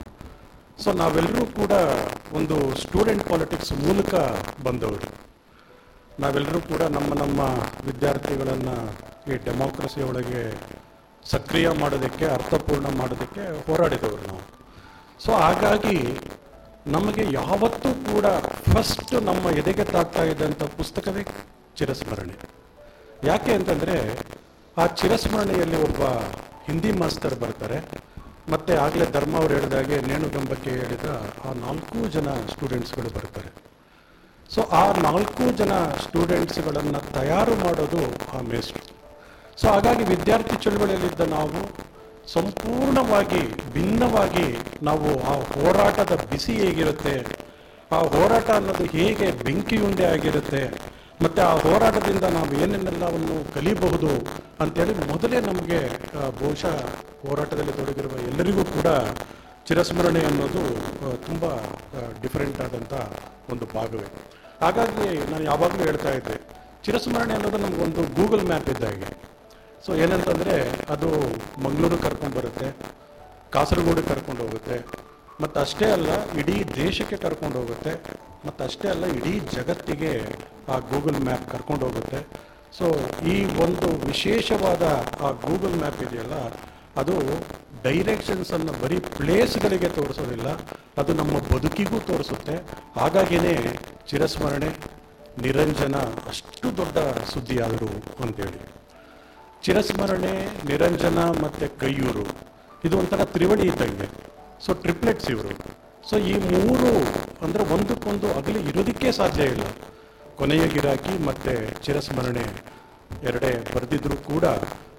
Speaker 4: ಸೊ ನಾವೆಲ್ಲರೂ ಕೂಡ ಒಂದು ಸ್ಟೂಡೆಂಟ್ ಪಾಲಿಟಿಕ್ಸ್ ಮೂಲಕ ಬಂದವರು ನಾವೆಲ್ಲರೂ ಕೂಡ ನಮ್ಮ ನಮ್ಮ ವಿದ್ಯಾರ್ಥಿಗಳನ್ನು ಈ ಡೆಮೋಕ್ರಸಿ ಒಳಗೆ ಸಕ್ರಿಯ ಮಾಡೋದಕ್ಕೆ ಅರ್ಥಪೂರ್ಣ ಮಾಡೋದಕ್ಕೆ ಹೋರಾಡಿದವರು ನಾವು ಸೊ ಹಾಗಾಗಿ ನಮಗೆ ಯಾವತ್ತೂ ಕೂಡ ಫಸ್ಟ್ ನಮ್ಮ ಎದೆಗೆ ತಾಗ್ತಾ ಇದ್ದಂಥ ಪುಸ್ತಕವೇ ಚಿರಸ್ಮರಣೆ ಯಾಕೆ ಅಂತಂದರೆ ಆ ಚಿರಸ್ಮರಣೆಯಲ್ಲಿ ಒಬ್ಬ ಹಿಂದಿ ಮಾಸ್ತರ್ ಬರ್ತಾರೆ ಮತ್ತೆ ಆಗಲೇ ಧರ್ಮ ಅವರು ಹೇಳಿದಾಗೆ ನೇಣುಗಂಬಕ್ಕೆ ಹೇಳಿದ ಆ ನಾಲ್ಕು ಜನ ಸ್ಟೂಡೆಂಟ್ಸ್ಗಳು ಬರ್ತಾರೆ ಸೊ ಆ ನಾಲ್ಕು ಜನ ಸ್ಟೂಡೆಂಟ್ಸ್ಗಳನ್ನು ತಯಾರು ಮಾಡೋದು ಆ ಮೇಸ್ಟ್ರು ಸೊ ಹಾಗಾಗಿ ವಿದ್ಯಾರ್ಥಿ ಚಳುವಳಿಯಲ್ಲಿದ್ದ ನಾವು ಸಂಪೂರ್ಣವಾಗಿ ಭಿನ್ನವಾಗಿ ನಾವು ಆ ಹೋರಾಟದ ಬಿಸಿ ಹೇಗಿರುತ್ತೆ ಆ ಹೋರಾಟ ಅನ್ನೋದು ಹೇಗೆ ಬೆಂಕಿಯುಂಡೆ ಆಗಿರುತ್ತೆ ಮತ್ತೆ ಆ ಹೋರಾಟದಿಂದ ನಾವು ಏನೇನೆಲ್ಲವನ್ನು ಕಲಿಬಹುದು ಅಂತೇಳಿ ಮೊದಲೇ ನಮಗೆ ಆ, ಬಹುಶಃ ಹೋರಾಟದಲ್ಲಿ ತೊಡಗಿರುವ ಎಲ್ಲರಿಗೂ ಕೂಡ ಚಿರಸ್ಮರಣೆ ಅನ್ನೋದು ಆ, ತುಂಬ ಡಿಫರೆಂಟ್ ಆದಂಥ ಒಂದು ಭಾಗವೇ ಹಾಗಾಗಿ ನಾನು ಯಾವಾಗಲೂ ಹೇಳ್ತಾ ಇದ್ದೆ ಚಿರಸ್ಮರಣೆ ಅನ್ನೋದು ನಮಗೊಂದು ಗೂಗಲ್ ಮ್ಯಾಪ್ ಇದ್ದಾಗೆ ಸೊ ಏನಂತಂದರೆ ಅದು ಮಂಗಳೂರು ಕರ್ಕೊಂಡು ಬರುತ್ತೆ ಕಾಸರಗೋಡು ಕರ್ಕೊಂಡು ಹೋಗುತ್ತೆ ಮತ್ತು ಅಷ್ಟೇ ಅಲ್ಲ ಇಡೀ ದೇಶಕ್ಕೆ ಕರ್ಕೊಂಡು ಹೋಗುತ್ತೆ ಮತ್ತು ಅಷ್ಟೇ ಅಲ್ಲ ಇಡೀ ಜಗತ್ತಿಗೆ ಆ ಗೂಗಲ್ ಮ್ಯಾಪ್ ಕರ್ಕೊಂಡು ಹೋಗುತ್ತೆ ಸೊ ಈ ಒಂದು ವಿಶೇಷವಾದ ಆ ಗೂಗಲ್ ಮ್ಯಾಪ್ ಇದೆಯಲ್ಲ ಅದು ಡೈರೆಕ್ಷನ್ಸನ್ನು ಬರೀ ಪ್ಲೇಸ್ಗಳಿಗೆ ತೋರಿಸೋದಿಲ್ಲ ಅದು ನಮ್ಮ ಬದುಕಿಗೂ ತೋರಿಸುತ್ತೆ ಹಾಗಾಗಿನೇ ಚಿರಸ್ಮರಣೆ ನಿರಂಜನ ಅಷ್ಟು ದೊಡ್ಡ ಸುದ್ದಿಯಾದರು ಅಂತೇಳಿ ಚಿರಸ್ಮರಣೆ ನಿರಂಜನ ಮತ್ತು ಕೈಯೂರು ಇದು ಒಂಥರ ತ್ರಿವಳಿ ಇದ್ದಂಗೆ ಸೊ ಟ್ರಿಪ್ಲೆಟ್ಸ್ ಇವರು ಸೊ ಈ ಮೂರು ಅಂದರೆ ಒಂದಕ್ಕೊಂದು ಅಗಲಿ ಇರೋದಕ್ಕೆ ಸಾಧ್ಯ ಇಲ್ಲ ಕೊನೆಯ ಗಿರಾಕಿ ಮತ್ತು ಚಿರಸ್ಮರಣೆ ಎರಡೇ ಬರೆದಿದ್ರು ಕೂಡ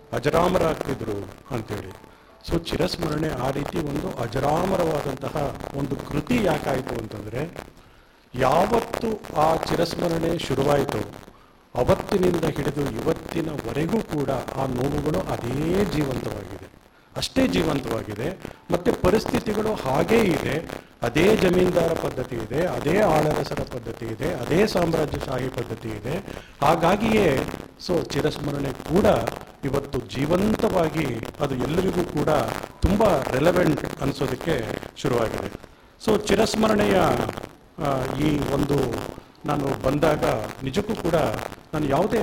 Speaker 4: ಅಜರಾಮರ ಆಗ್ತಿದ್ರು ಅಂತೇಳಿ ಸೊ ಚಿರಸ್ಮರಣೆ ಆ ರೀತಿ ಒಂದು ಅಜರಾಮರವಾದಂತಹ ಒಂದು ಕೃತಿ ಯಾಕಾಯಿತು ಅಂತಂದರೆ ಯಾವತ್ತು ಆ ಚಿರಸ್ಮರಣೆ ಶುರುವಾಯಿತು ಅವತ್ತಿನಿಂದ ಹಿಡಿದು ಇವತ್ತಿನವರೆಗೂ ಕೂಡ ಆ ನೋವುಗಳು ಅದೇ ಜೀವಂತವಾಗಿದೆ ಅಷ್ಟೇ ಜೀವಂತವಾಗಿದೆ ಮತ್ತು ಪರಿಸ್ಥಿತಿಗಳು ಹಾಗೇ ಇದೆ ಅದೇ ಜಮೀನ್ದಾರ ಪದ್ಧತಿ ಇದೆ ಅದೇ ಆಳರಸರ ಪದ್ಧತಿ ಇದೆ ಅದೇ ಸಾಮ್ರಾಜ್ಯಶಾಹಿ ಪದ್ಧತಿ ಇದೆ ಹಾಗಾಗಿಯೇ ಸೊ ಚಿರಸ್ಮರಣೆ ಕೂಡ ಇವತ್ತು ಜೀವಂತವಾಗಿ ಅದು ಎಲ್ಲರಿಗೂ ಕೂಡ ತುಂಬ ರೆಲೆವೆಂಟ್ ಅನಿಸೋದಕ್ಕೆ ಶುರುವಾಗಿದೆ ಸೊ ಚಿರಸ್ಮರಣೆಯ ಆ, ಈ ಒಂದು ನಾನು ಬಂದಾಗ ನಿಜಕ್ಕೂ ಕೂಡ ನಾನು ಯಾವುದೇ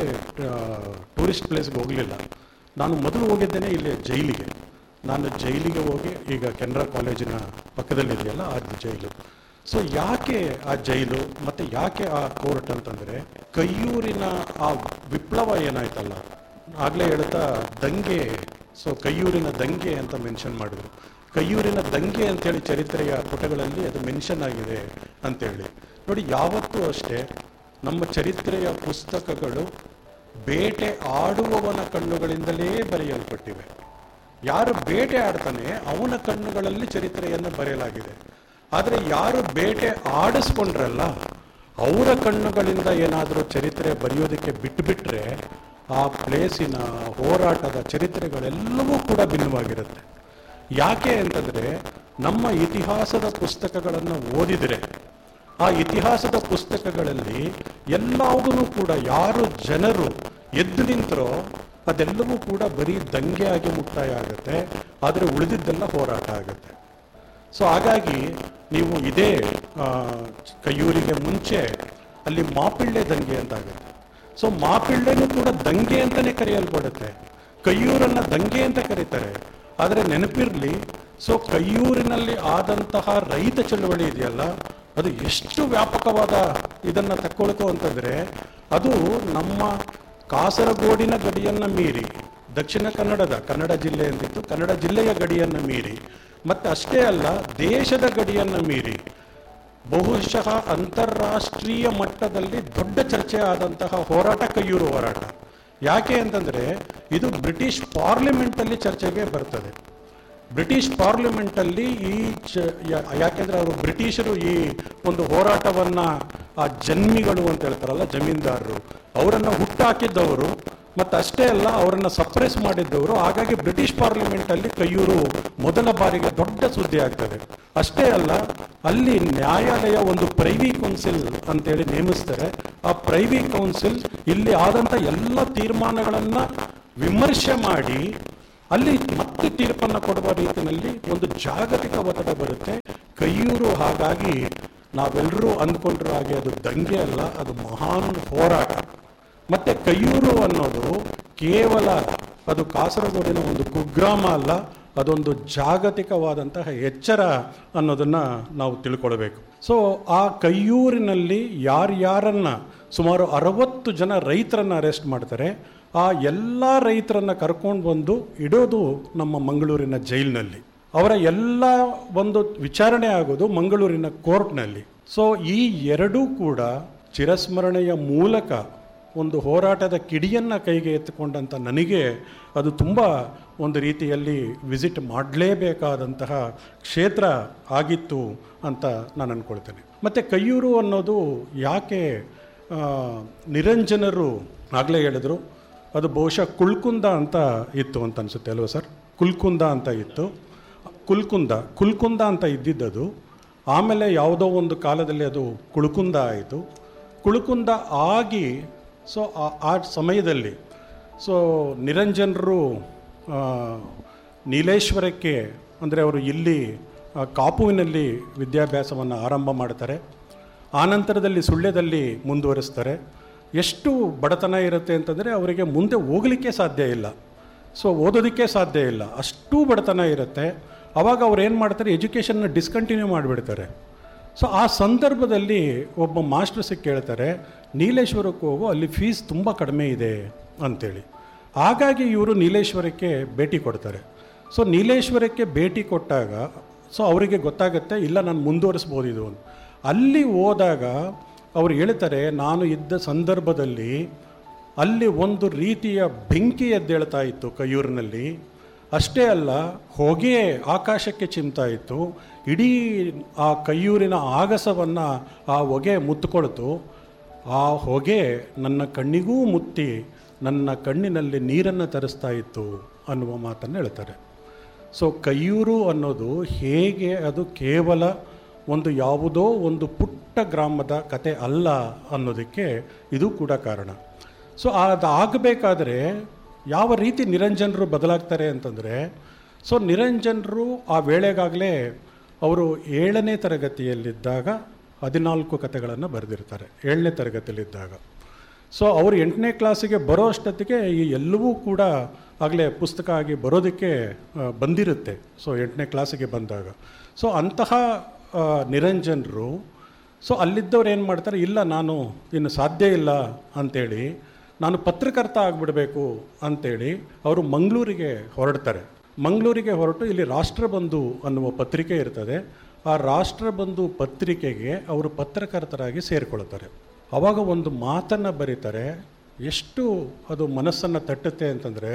Speaker 4: ಟೂರಿಸ್ಟ್ ಪ್ಲೇಸ್ಗೆ ಹೋಗಲಿಲ್ಲ ನಾನು ಮೊದಲು ಹೋಗಿದ್ದೇನೆ ಇಲ್ಲಿ ಜೈಲಿಗೆ ನಾನು ಜೈಲಿಗೆ ಹೋಗಿ ಈಗ ಕೆನರಾ ಕಾಲೇಜಿನ ಪಕ್ಕದಲ್ಲಿದೆಯಲ್ಲ ಆ ಜೈಲು ಸೊ ಯಾಕೆ ಆ ಜೈಲು ಮತ್ತು ಯಾಕೆ ಆ ಕೋರ್ಟ್ ಅಂತಂದರೆ ಕೈಯೂರಿನ ಆ ವಿಪ್ಲವ ಏನಾಯ್ತಲ್ಲ ಆಗಲೇ ಹೇಳ್ತಾ ದಂಗೆ ಸೊ ಕೈಯೂರಿನ ದಂಗೆ ಅಂತ ಮೆನ್ಷನ್ ಮಾಡಿದ್ರು ಕೈಯೂರಿನ ದಂಗೆ ಅಂತೇಳಿ ಚರಿತ್ರೆಯ ಪುಟಗಳಲ್ಲಿ ಅದು ಮೆನ್ಷನ್ ಆಗಿದೆ ಅಂತೇಳಿ ನೋಡಿ ಯಾವತ್ತೂ ಅಷ್ಟೇ ನಮ್ಮ ಚರಿತ್ರೆಯ ಪುಸ್ತಕಗಳು ಬೇಟೆ ಆಡುವವನ ಕಣ್ಣುಗಳಿಂದಲೇ ಬರೆಯಲ್ಪಟ್ಟಿವೆ ಯಾರು ಬೇಟೆ ಆಡ್ತಾನೆ ಅವನ ಕಣ್ಣುಗಳಲ್ಲಿ ಚರಿತ್ರೆಯನ್ನು ಬರೆಯಲಾಗಿದೆ ಆದರೆ ಯಾರು ಬೇಟೆ ಆಡಿಸ್ಕೊಂಡ್ರಲ್ಲ ಅವರ ಕಣ್ಣುಗಳಿಂದ ಏನಾದರೂ ಚರಿತ್ರೆ ಬರೆಯೋದಕ್ಕೆ ಬಿಟ್ಟುಬಿಟ್ರೆ ಆ ಪ್ಲೇಸಿನ ಹೋರಾಟದ ಚರಿತ್ರೆಗಳೆಲ್ಲವೂ ಕೂಡ ಭಿನ್ನವಾಗಿರುತ್ತೆ ಯಾಕೆ ಅಂತಂದರೆ ನಮ್ಮ ಇತಿಹಾಸದ ಪುಸ್ತಕಗಳನ್ನು ಓದಿದರೆ ಆ ಇತಿಹಾಸದ ಪುಸ್ತಕಗಳಲ್ಲಿ ಎಲ್ಲವುದೂ ಕೂಡ ಯಾರು ಜನರು ಎದ್ದು ನಿಂತರೋ ಅದೆಲ್ಲವೂ ಕೂಡ ಬರೀ ದಂಗೆ ಆಗಿ ಮುಕ್ತಾಯ ಆಗುತ್ತೆ ಆದರೆ ಉಳಿದಿದ್ದೆಲ್ಲ ಹೋರಾಟ ಆಗುತ್ತೆ ಸೊ ಹಾಗಾಗಿ ನೀವು ಇದೇ ಆ, ಕೈಯೂರಿಗೆ ಮುಂಚೆ ಅಲ್ಲಿ ಮಾಪಿಳ್ಳೆ ದಂಗೆ ಅಂತ ಆಗುತ್ತೆ ಸೊ ಮಾಪಿಳ್ಳೆನೂ ಕೂಡ ದಂಗೆ ಅಂತಲೇ ಕರೆಯಲ್ಪಡುತ್ತೆ ಕೈಯೂರನ್ನ ದಂಗೆ ಅಂತ ಕರೀತಾರೆ ಆದರೆ ನೆನಪಿರಲಿ ಸೊ ಕೈಯೂರಿನಲ್ಲಿ ಆದಂತಹ ರೈತ ಚಳವಳಿ ಇದೆಯಲ್ಲ ಅದು ಎಷ್ಟು ವ್ಯಾಪಕವಾದ ಇದನ್ನು ತಕ್ಕೊಳ್ಕೋ ಅಂತಂದರೆ ಅದು ನಮ್ಮ ಕಾಸರಗೋಡಿನ ಗಡಿಯನ್ನು ಮೀರಿ ದಕ್ಷಿಣ ಕನ್ನಡದ ಕನ್ನಡ ಜಿಲ್ಲೆ ಅಂತಿತ್ತು ಕನ್ನಡ ಜಿಲ್ಲೆಯ ಗಡಿಯನ್ನು ಮೀರಿ ಮತ್ತು ಅಷ್ಟೇ ಅಲ್ಲ ದೇಶದ ಗಡಿಯನ್ನು ಮೀರಿ ಬಹುಶಃ ಅಂತಾರಾಷ್ಟ್ರೀಯ ಮಟ್ಟದಲ್ಲಿ ದೊಡ್ಡ ಚರ್ಚೆ ಆದಂತಹ ಹೋರಾಟ ಕೈಯೂರು ಹೋರಾಟ ಯಾಕೆ ಅಂತಂದರೆ ಇದು ಬ್ರಿಟಿಷ್ ಪಾರ್ಲಿಮೆಂಟಲ್ಲಿ ಚರ್ಚೆಗೆ ಬರ್ತದೆ ಬ್ರಿಟಿಷ್ ಪಾರ್ಲಿಮೆಂಟಲ್ಲಿ ಈ ಚ ಯಾ- ಯಾಕೆಂದ್ರೆ ಅವರು ಬ್ರಿಟಿಷರು ಈ ಒಂದು ಹೋರಾಟವನ್ನ ಆ ಜನ್ಮಿಗಳು ಅಂತ ಹೇಳ್ತಾರಲ್ಲ ಜಮೀನ್ದಾರರು ಅವರನ್ನು ಹುಟ್ಟಾಕಿದ್ದವರು ಮತ್ತು ಅಷ್ಟೇ ಅಲ್ಲ ಅವರನ್ನು ಸಪ್ರೆಸ್ ಮಾಡಿದ್ದವರು ಹಾಗಾಗಿ ಬ್ರಿಟಿಷ್ ಪಾರ್ಲಿಮೆಂಟಲ್ಲಿ ಕೈಯೂರು ಮೊದಲ ಬಾರಿಗೆ ದೊಡ್ಡ ಸುದ್ದಿ ಆಗ್ತದೆ ಅಷ್ಟೇ ಅಲ್ಲ ಅಲ್ಲಿ ನ್ಯಾಯಾಲಯ ಒಂದು ಪ್ರೈವಿ ಕೌನ್ಸಿಲ್ ಅಂತೇಳಿ ನೇಮಿಸ್ತಾರೆ ಆ ಪ್ರೈವಿ ಕೌನ್ಸಿಲ್ ಇಲ್ಲಿ ಆದಂಥ ಎಲ್ಲ ತೀರ್ಮಾನಗಳನ್ನು ವಿಮರ್ಶೆ ಮಾಡಿ ಅಲ್ಲಿ ಮತ್ತೆ ತೀರ್ಪನ್ನು ಕೊಡುವ ರೀತಿಯಲ್ಲಿ ಒಂದು ಜಾಗತಿಕ ಒತ್ತಡ ಬರುತ್ತೆ ಕೈಯೂರು ಹಾಗಾಗಿ ನಾವೆಲ್ಲರೂ ಅಂದ್ಕೊಂಡ್ರ ಹಾಗೆ ಅದು ದಂಗೆ ಅಲ್ಲ ಅದು ಮಹಾನ್ ಹೋರಾಟ ಮತ್ತೆ ಕೈಯೂರು ಅನ್ನೋದು ಕೇವಲ ಅದು ಕಾಸರಗೋಡಿನ ಒಂದು ಕುಗ್ರಾಮ ಅಲ್ಲ ಅದೊಂದು ಜಾಗತಿಕವಾದಂತಹ ಎಚ್ಚರ ಅನ್ನೋದನ್ನ ನಾವು ತಿಳ್ಕೊಳ್ಬೇಕು ಸೊ ಆ ಕೈಯೂರಿನಲ್ಲಿ ಯಾರ್ಯಾರನ್ನ ಸುಮಾರು ಅರವತ್ತು ಜನ ರೈತರನ್ನ ಅರೆಸ್ಟ್ ಮಾಡ್ತಾರೆ ಆ ಎಲ್ಲ ರೈತರನ್ನ ಕರ್ಕೊಂಡು ಬಂದು ಇಡೋದು ನಮ್ಮ ಮಂಗಳೂರಿನ ಜೈಲಿನಲ್ಲಿ ಅವರ ಎಲ್ಲ ಒಂದು ವಿಚಾರಣೆ ಆಗೋದು ಮಂಗಳೂರಿನ ಕೋರ್ಟ್ನಲ್ಲಿ ಸೊ ಈ ಎರಡೂ ಕೂಡ ಚಿರಸ್ಮರಣೆಯ ಮೂಲಕ ಒಂದು ಹೋರಾಟದ ಕಿಡಿಯನ್ನು ಕೈಗೆ ಎತ್ತುಕೊಂಡಂಥ ನನಗೆ ಅದು ತುಂಬ ಒಂದು ರೀತಿಯಲ್ಲಿ ವಿಸಿಟ್ ಮಾಡಲೇಬೇಕಾದಂತಹ ಕ್ಷೇತ್ರ ಆಗಿತ್ತು ಅಂತ ನಾನು ಅಂದ್ಕೊಳ್ತೇನೆ ಮತ್ತು ಕೈಯೂರು ಅನ್ನೋದು ಯಾಕೆ ಆ, ನಿರಂಜನರು ಆಗಲೇ ಹೇಳಿದ್ರು ಅದು ಬಹುಶಃ ಕುಲ್ಕುಂದ ಅಂತ ಇತ್ತು ಅಂತ ಅನಿಸುತ್ತೆ ಅಲ್ವಾ ಸರ್ ಕುಲ್ಕುಂದ ಅಂತ ಇತ್ತು ಕುಲ್ಕುಂದ ಕುಲ್ಕುಂದ ಅಂತ ಇದ್ದಿದ್ದದು ಆಮೇಲೆ ಯಾವುದೋ ಒಂದು ಕಾಲದಲ್ಲಿ ಅದು ಕುಳುಕುಂದ ಆಯಿತು ಕುಳುಕುಂದ ಆಗಿ ಸೊ ಆ- ಆ ಸಮಯದಲ್ಲಿ ಸೊ ನಿರಂಜನರು ಆ, ನೀಲೇಶ್ವರಕ್ಕೆ ಅಂದರೆ ಅವರು ಇಲ್ಲಿ ಆ, ಕಾಪುವಿನಲ್ಲಿ ವಿದ್ಯಾಭ್ಯಾಸವನ್ನು ಆರಂಭ ಮಾಡ್ತಾರೆ ಆನಂತರದಲ್ಲಿ ಸುಳ್ಯದಲ್ಲಿ ಮುಂದುವರಿಸ್ತಾರೆ ಎಷ್ಟು ಬಡತನ ಇರುತ್ತೆ ಅಂತಂದರೆ ಅವರಿಗೆ ಮುಂದೆ ಹೋಗಲಿಕ್ಕೆ ಸಾಧ್ಯ ಇಲ್ಲ ಸೊ ಓದೋದಕ್ಕೆ ಸಾಧ್ಯ ಇಲ್ಲ ಅಷ್ಟೂ ಬಡತನ ಇರುತ್ತೆ ಅವಾಗ ಅವ್ರು ಏನು ಮಾಡ್ತಾರೆ ಎಜುಕೇಷನ್ನ ಡಿಸ್ಕಂಟಿನ್ಯೂ ಮಾಡಿಬಿಡ್ತಾರೆ ಸೊ ಆ ಸಂದರ್ಭದಲ್ಲಿ ಒಬ್ಬ ಮಾಸ್ಟರ್ ಸಿಕ್ಕಿ ಕೇಳ್ತಾರೆ ನೀಲೇಶ್ವರಕ್ಕೆ ಹೋಗು ಅಲ್ಲಿ ಫೀಸ್ ತುಂಬ ಕಡಿಮೆ ಇದೆ ಅಂತೇಳಿ ಹಾಗಾಗಿ ಇವರು ನೀಲೇಶ್ವರಕ್ಕೆ ಭೇಟಿ ಕೊಡ್ತಾರೆ ಸೊ ನೀಲೇಶ್ವರಕ್ಕೆ ಭೇಟಿ ಕೊಟ್ಟಾಗ ಸೊ ಅವರಿಗೆ ಗೊತ್ತಾಗುತ್ತೆ ಇಲ್ಲ ನಾನು ಮುಂದುವರಿಸ್ಬೋದು ಇದು ಅಂತ ಅಲ್ಲಿ ಹೋದಾಗ ಅವ್ರು ಹೇಳ್ತಾರೆ ನಾನು ಇದ್ದ ಸಂದರ್ಭದಲ್ಲಿ ಅಲ್ಲಿ ಒಂದು ರೀತಿಯ ಬೆಂಕಿ ಎದ್ದೇಳ್ತಾ ಇತ್ತು ಕೈಯೂರಿನಲ್ಲಿ ಅಷ್ಟೇ ಅಲ್ಲ ಹೊಗೆ ಆಕಾಶಕ್ಕೆ ಚಿಮ್ತಾ ಇತ್ತು ಇಡೀ ಆ ಕೈಯೂರಿನ ಆಗಸವನ್ನು ಆ ಹೊಗೆ ಮುತ್ತುಕೊಳ್ತು ಆ ಹೊಗೆ ನನ್ನ ಕಣ್ಣಿಗೂ ಮುತ್ತಿ ನನ್ನ ಕಣ್ಣಿನಲ್ಲಿ ನೀರನ್ನು ತರಿಸ್ತಾ ಇತ್ತು ಅನ್ನುವ ಮಾತನ್ನು ಹೇಳ್ತಾರೆ ಸೊ ಕೈಯೂರು ಅನ್ನೋದು ಹೇಗೆ ಅದು ಕೇವಲ ಒಂದು ಯಾವುದೋ ಒಂದು ಪುಟ್ಟ ಗ್ರಾಮದ ಕತೆ ಅಲ್ಲ ಅನ್ನೋದಕ್ಕೆ ಇದು ಕೂಡ ಕಾರಣ ಸೊ ಅದು ಆಗಬೇಕಾದ್ರೆ ಯಾವ ರೀತಿ ನಿರಂಜನರು ಬದಲಾಗ್ತಾರೆ ಅಂತಂದರೆ ಸೊ ನಿರಂಜನರು ಆ ವೇಳೆಗಾಗಲೇ ಅವರು ಏಳನೇ ತರಗತಿಯಲ್ಲಿದ್ದಾಗ ಹದಿನಾಲ್ಕು ಕತೆಗಳನ್ನು ಬರೆದಿರ್ತಾರೆ ಏಳನೇ ತರಗತಿಯಲ್ಲಿದ್ದಾಗ ಸೊ ಅವರು ಎಂಟನೇ ಕ್ಲಾಸಿಗೆ ಬರೋ ಅಷ್ಟೊತ್ತಿಗೆ ಈ ಎಲ್ಲವೂ ಕೂಡ ಆಗಲೇ ಪುಸ್ತಕ ಆಗಿ ಬರೋದಕ್ಕೆ ಆ, ಬಂದಿರುತ್ತೆ ಸೊ ಎಂಟನೇ ಕ್ಲಾಸಿಗೆ ಬಂದಾಗ ಸೊ ಅಂತಹ ಆ, ನಿರಂಜನರು ಸೊ ಅಲ್ಲಿದ್ದವ್ರು ಏನು ಮಾಡ್ತಾರೆ ಇಲ್ಲ ನಾನು ಇನ್ನು ಸಾಧ್ಯ ಇಲ್ಲ ಅಂಥೇಳಿ ನಾನು ಪತ್ರಕರ್ತ ಆಗಿಬಿಡಬೇಕು ಅಂಥೇಳಿ ಅವರು ಮಂಗಳೂರಿಗೆ ಹೊರಡ್ತಾರೆ ಮಂಗಳೂರಿಗೆ ಹೊರಟು ಇಲ್ಲಿ ರಾಷ್ಟ್ರಬಂಧು ಅನ್ನುವ ಪತ್ರಿಕೆ ಇರ್ತದೆ ಆ ರಾಷ್ಟ್ರಬಂಧು ಪತ್ರಿಕೆಗೆ ಅವರು ಪತ್ರಕರ್ತರಾಗಿ ಸೇರಿಕೊಳ್ತಾರೆ ಅವಾಗ ಒಂದು ಮಾತನ್ನು ಬರೀತಾರೆ ಎಷ್ಟು ಅದು ಮನಸ್ಸನ್ನು ತಟ್ಟುತ್ತೆ ಅಂತಂದರೆ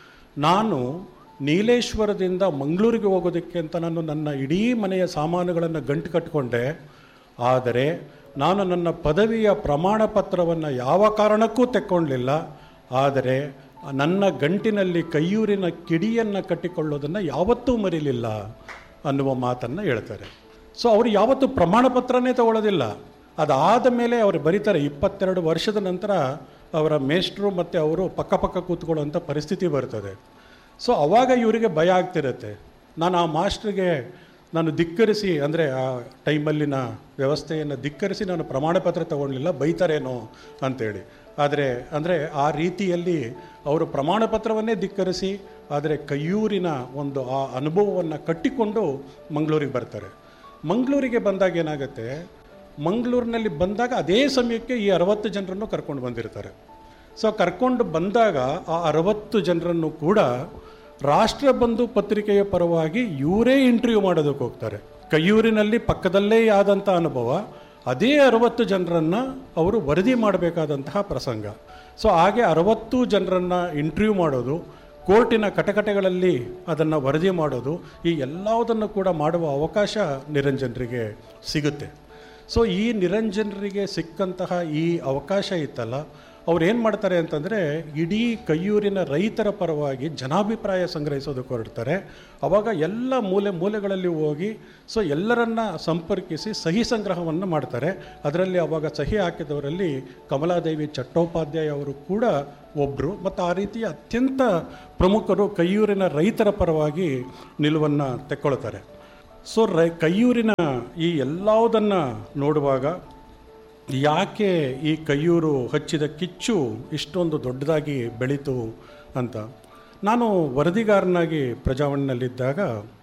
Speaker 4: ನಾನು ನೀಲೇಶ್ವರದಿಂದ ಮಂಗಳೂರಿಗೆ ಹೋಗೋದಕ್ಕೆ ಅಂತ ನಾನು ನನ್ನ ಇಡೀ ಮನೆಯ ಸಾಮಾನುಗಳನ್ನು ಗಂಟು ಕಟ್ಟಿಕೊಂಡೆ ಆದರೆ ನಾನು ನನ್ನ ಪದವಿಯ ಪ್ರಮಾಣ ಪತ್ರವನ್ನು ಯಾವ ಕಾರಣಕ್ಕೂ ತೆಕ್ಕೊಳ್ಳಲಿಲ್ಲ ಆದರೆ ನನ್ನ ಗಂಟಿನಲ್ಲಿ ಕೈಯೂರಿನ ಕಿಡಿಯನ್ನು ಕಟ್ಟಿಕೊಳ್ಳೋದನ್ನು ಯಾವತ್ತೂ ಮರೀಲಿಲ್ಲ ಅನ್ನುವ ಮಾತನ್ನು ಹೇಳ್ತಾರೆ ಸೊ ಅವರು ಯಾವತ್ತೂ ಪ್ರಮಾಣ ಪತ್ರನೇ ತಗೊಳ್ಳೋದಿಲ್ಲ ಅದಾದ ಮೇಲೆ ಅವರು ಬರೀತಾರೆ ಇಪ್ಪತ್ತೆರಡು ವರ್ಷದ ನಂತರ ಅವರ ಮೇಷ್ಟ್ರು ಮತ್ತು ಅವರು ಪಕ್ಕ ಪಕ್ಕ ಕೂತ್ಕೊಳ್ಳುವಂಥ ಪರಿಸ್ಥಿತಿ ಬರ್ತದೆ ಸೊ ಅವಾಗ ಇವರಿಗೆ ಭಯ ಆಗ್ತಿರುತ್ತೆ ನಾನು ಆ ಮಾಸ್ಟ್ರಿಗೆ ನಾನು ಧಿಕ್ಕರಿಸಿ ಅಂದರೆ ಆ ಟೈಮಲ್ಲಿನ ವ್ಯವಸ್ಥೆಯನ್ನು ಧಿಕ್ಕರಿಸಿ ನಾನು ಪ್ರಮಾಣ ಪತ್ರ ತಗೊಳ್ಳಿಲ್ಲ ಬೈತಾರೇನೋ ಅಂತೇಳಿ ಆದರೆ ಅಂದರೆ ಆ ರೀತಿಯಲ್ಲಿ ಅವರು ಪ್ರಮಾಣ ಪತ್ರವನ್ನೇ ಧಿಕ್ಕರಿಸಿ ಆದರೆ ಕೈಯೂರಿನ ಒಂದು ಆ ಅನುಭವವನ್ನು ಕಟ್ಟಿಕೊಂಡು ಮಂಗಳೂರಿಗೆ ಬರ್ತಾರೆ ಮಂಗಳೂರಿಗೆ ಬಂದಾಗ ಏನಾಗುತ್ತೆ ಮಂಗಳೂರಿನಲ್ಲಿ ಬಂದಾಗ ಅದೇ ಸಮಯಕ್ಕೆ ಈ ಅರವತ್ತು ಜನರನ್ನು ಕರ್ಕೊಂಡು ಬಂದಿರ್ತಾರೆ ಸೊ ಕರ್ಕೊಂಡು ಬಂದಾಗ ಆ ಅರವತ್ತು ಜನರನ್ನು ಕೂಡ ರಾಷ್ಟ್ರಬಂಧು ಪತ್ರಿಕೆಯ ಪರವಾಗಿ ಇವರೇ ಇಂಟರ್ವ್ಯೂ ಮಾಡೋದಕ್ಕೆ ಹೋಗ್ತಾರೆ ಕೈಯೂರಿನಲ್ಲಿ ಪಕ್ಕದಲ್ಲೇ ಆದಂಥ ಅನುಭವ ಅದೇ ಅರವತ್ತು ಜನರನ್ನು ಅವರು ವರದಿ ಮಾಡಬೇಕಾದಂತಹ ಪ್ರಸಂಗ ಸೊ ಹಾಗೆ ಅರವತ್ತು ಜನರನ್ನು ಇಂಟರ್ವ್ಯೂ ಮಾಡೋದು ಕೋರ್ಟಿನ ಕಟಕಟೆಗಳಲ್ಲಿ ಅದನ್ನು ವರದಿ ಮಾಡೋದು ಈ ಎಲ್ಲದನ್ನು ಕೂಡ ಮಾಡುವ ಅವಕಾಶ ನಿರಂಜನರಿಗೆ ಸಿಗುತ್ತೆ ಸೊ ಈ ನಿರಂಜನರಿಗೆ ಸಿಕ್ಕಂತಹ ಈ ಅವಕಾಶ ಇತ್ತಲ್ಲ ಅವ್ರು ಏನು ಮಾಡ್ತಾರೆ ಅಂತಂದರೆ ಇಡೀ ಕೈಯೂರಿನ ರೈತರ ಪರವಾಗಿ ಜನಾಭಿಪ್ರಾಯ ಸಂಗ್ರಹಿಸೋದಕ್ಕೆ ಹೊರಡ್ತಾರೆ ಅವಾಗ ಎಲ್ಲ ಮೂಲೆ ಮೂಲೆಗಳಲ್ಲಿ ಹೋಗಿ ಸೊ ಎಲ್ಲರನ್ನ ಸಂಪರ್ಕಿಸಿ ಸಹಿ ಸಂಗ್ರಹವನ್ನು ಮಾಡ್ತಾರೆ ಅದರಲ್ಲಿ ಅವಾಗ ಸಹಿ ಹಾಕಿದವರಲ್ಲಿ ಕಮಲಾದೇವಿ ಚಟ್ಟೋಪಾಧ್ಯಾಯ ಅವರು ಕೂಡ ಒಬ್ಬರು ಮತ್ತು ಆ ರೀತಿಯ ಅತ್ಯಂತ ಪ್ರಮುಖರು ಕೈಯೂರಿನ ರೈತರ ಪರವಾಗಿ ನಿಲುವನ್ನು ತೆಕ್ಕೊಳ್ತಾರೆ ಸೊ ರೈ ಕೈಯೂರಿನ ಈ ಎಲ್ಲದನ್ನು ನೋಡುವಾಗ ಯಾಕೆ ಈ ಕೈಯೂರು ಹಚ್ಚಿದ ಕಿಚ್ಚು ಇಷ್ಟೊಂದು ದೊಡ್ಡದಾಗಿ ಬೆಳೀತು ಅಂತ ನಾನು ವರದಿಗಾರನಾಗಿ ಪ್ರಜಾವಾಣಿನಲ್ಲಿದ್ದಾಗ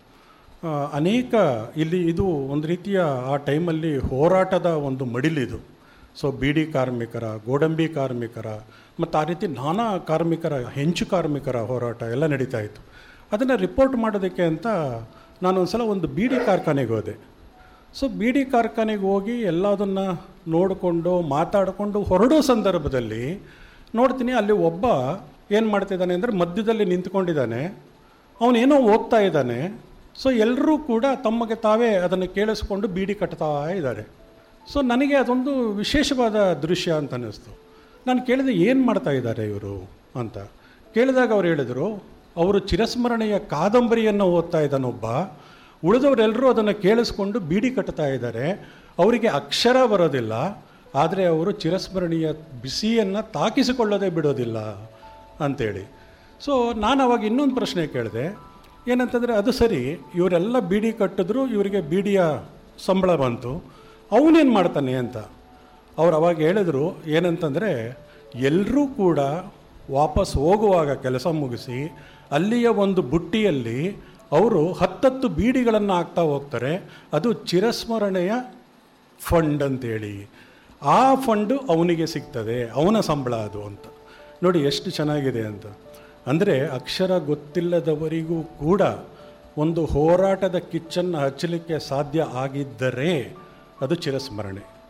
Speaker 4: ಆ, ಅನೇಕ ಇಲ್ಲಿ ಇದು ಒಂದು ರೀತಿಯ ಆ ಟೈಮಲ್ಲಿ ಹೋರಾಟದ ಒಂದು ಮಡಿಲಿದು ಸೊ ಬೀಡಿ ಕಾರ್ಮಿಕರ ಗೋಡಂಬಿ ಕಾರ್ಮಿಕರ ಮತ್ತು ಆ ರೀತಿ ನಾನಾ ಕಾರ್ಮಿಕರ ಹೆಂಚು ಕಾರ್ಮಿಕರ ಹೋರಾಟ ಎಲ್ಲ ನಡೀತಾ ಇತ್ತು ಅದನ್ನು ರಿಪೋರ್ಟ್ ಮಾಡೋದಕ್ಕೆ ಅಂತ ನಾನು ಒಂದು ಸಲ ಒಂದು ಬೀಡಿ ಕಾರ್ಖಾನೆಗೆ ಹೋದೆ ಸೊ ಬೀಡಿ ಕಾರ್ಖಾನೆಗೆ ಹೋಗಿ ಎಲ್ಲದನ್ನು ನೋಡಿಕೊಂಡು ಮಾತಾಡಿಕೊಂಡು ಹೊರಡೋ ಸಂದರ್ಭದಲ್ಲಿ ನೋಡ್ತೀನಿ ಅಲ್ಲಿ ಒಬ್ಬ ಏನು ಮಾಡ್ತಿದ್ದಾನೆ ಅಂದರೆ ಮಧ್ಯದಲ್ಲಿ ನಿಂತ್ಕೊಂಡಿದ್ದಾನೆ ಅವನೇನೋ ಓದ್ತಾ ಇದ್ದಾನೆ ಸೊ ಎಲ್ಲರೂ ಕೂಡ ತಮಗೆ ತಾವೇ ಅದನ್ನು ಕೇಳಿಸ್ಕೊಂಡು ಬೀಡಿ ಕಟ್ತಾ ಇದ್ದಾರೆ ಸೊ ನನಗೆ ಅದೊಂದು ವಿಶೇಷವಾದ ದೃಶ್ಯ ಅಂತ ಅನ್ನಿಸ್ತು ನಾನು ಕೇಳಿದೆ ಏನು ಮಾಡ್ತಾ ಇದ್ದಾರೆ ಇವರು ಅಂತ ಕೇಳಿದಾಗ ಅವ್ರು ಹೇಳಿದರು ಅವರು ಚಿರಸ್ಮರಣೆಯ ಕಾದಂಬರಿಯನ್ನು ಓದ್ತಾ ಇದ್ದಾನೊಬ್ಬ ಉಳಿದವರೆಲ್ಲರೂ ಅದನ್ನು ಕೇಳಿಸ್ಕೊಂಡು ಬೀಡಿ ಕಟ್ತಾ ಇದ್ದಾರೆ ಅವರಿಗೆ ಅಕ್ಷರ ಬರೋದಿಲ್ಲ ಆದರೆ ಅವರು ಚಿರಸ್ಮರಣೀಯ ಬಿಸಿಯನ್ನು ತಾಕಿಸಿಕೊಳ್ಳೋದೇ ಬಿಡೋದಿಲ್ಲ ಅಂಥೇಳಿ ಸೊ ನಾನು ಅವಾಗ ಇನ್ನೊಂದು ಪ್ರಶ್ನೆ ಕೇಳಿದೆ ಏನಂತಂದರೆ ಅದು ಸರಿ ಇವರೆಲ್ಲ ಬೀಡಿ ಕಟ್ಟಿದ್ರು ಇವರಿಗೆ ಬೀಡಿಯ ಸಂಬಳ ಬಂತು ಅವನೇನು ಮಾಡ್ತಾನೆ ಅಂತ ಅವ್ರು ಅವಾಗ ಹೇಳಿದ್ರು ಏನಂತಂದರೆ ಎಲ್ಲರೂ ಕೂಡ ವಾಪಸ್ ಹೋಗುವಾಗ ಕೆಲಸ ಮುಗಿಸಿ ಅಲ್ಲಿಯ ಒಂದು ಬುಟ್ಟಿಯಲ್ಲಿ ಅವರು ಹತ್ತತ್ತು ಬೀಡಿಗಳನ್ನು ಹಾಕ್ತಾ ಹೋಗ್ತಾರೆ ಅದು ಚಿರಸ್ಮರಣೆಯ ಫಂಡ್ ಅಂತೇಳಿ ಆ ಫಂಡು ಅವನಿಗೆ ಸಿಗ್ತದೆ ಅವನ ಸಂಬಳ ಅದು ಅಂತ ನೋಡಿ ಎಷ್ಟು ಚೆನ್ನಾಗಿದೆ ಅಂತ ಅಂದರೆ ಅಕ್ಷರ ಗೊತ್ತಿಲ್ಲದವರಿಗೂ ಕೂಡ ಒಂದು ಹೋರಾಟದ ಕಿಚ್ಚನ್ನು ಹಚ್ಚಲಿಕ್ಕೆ ಸಾಧ್ಯ ಆಗಿದ್ದರೆ ಅದು ಚಿರಸ್ಮರಣೆ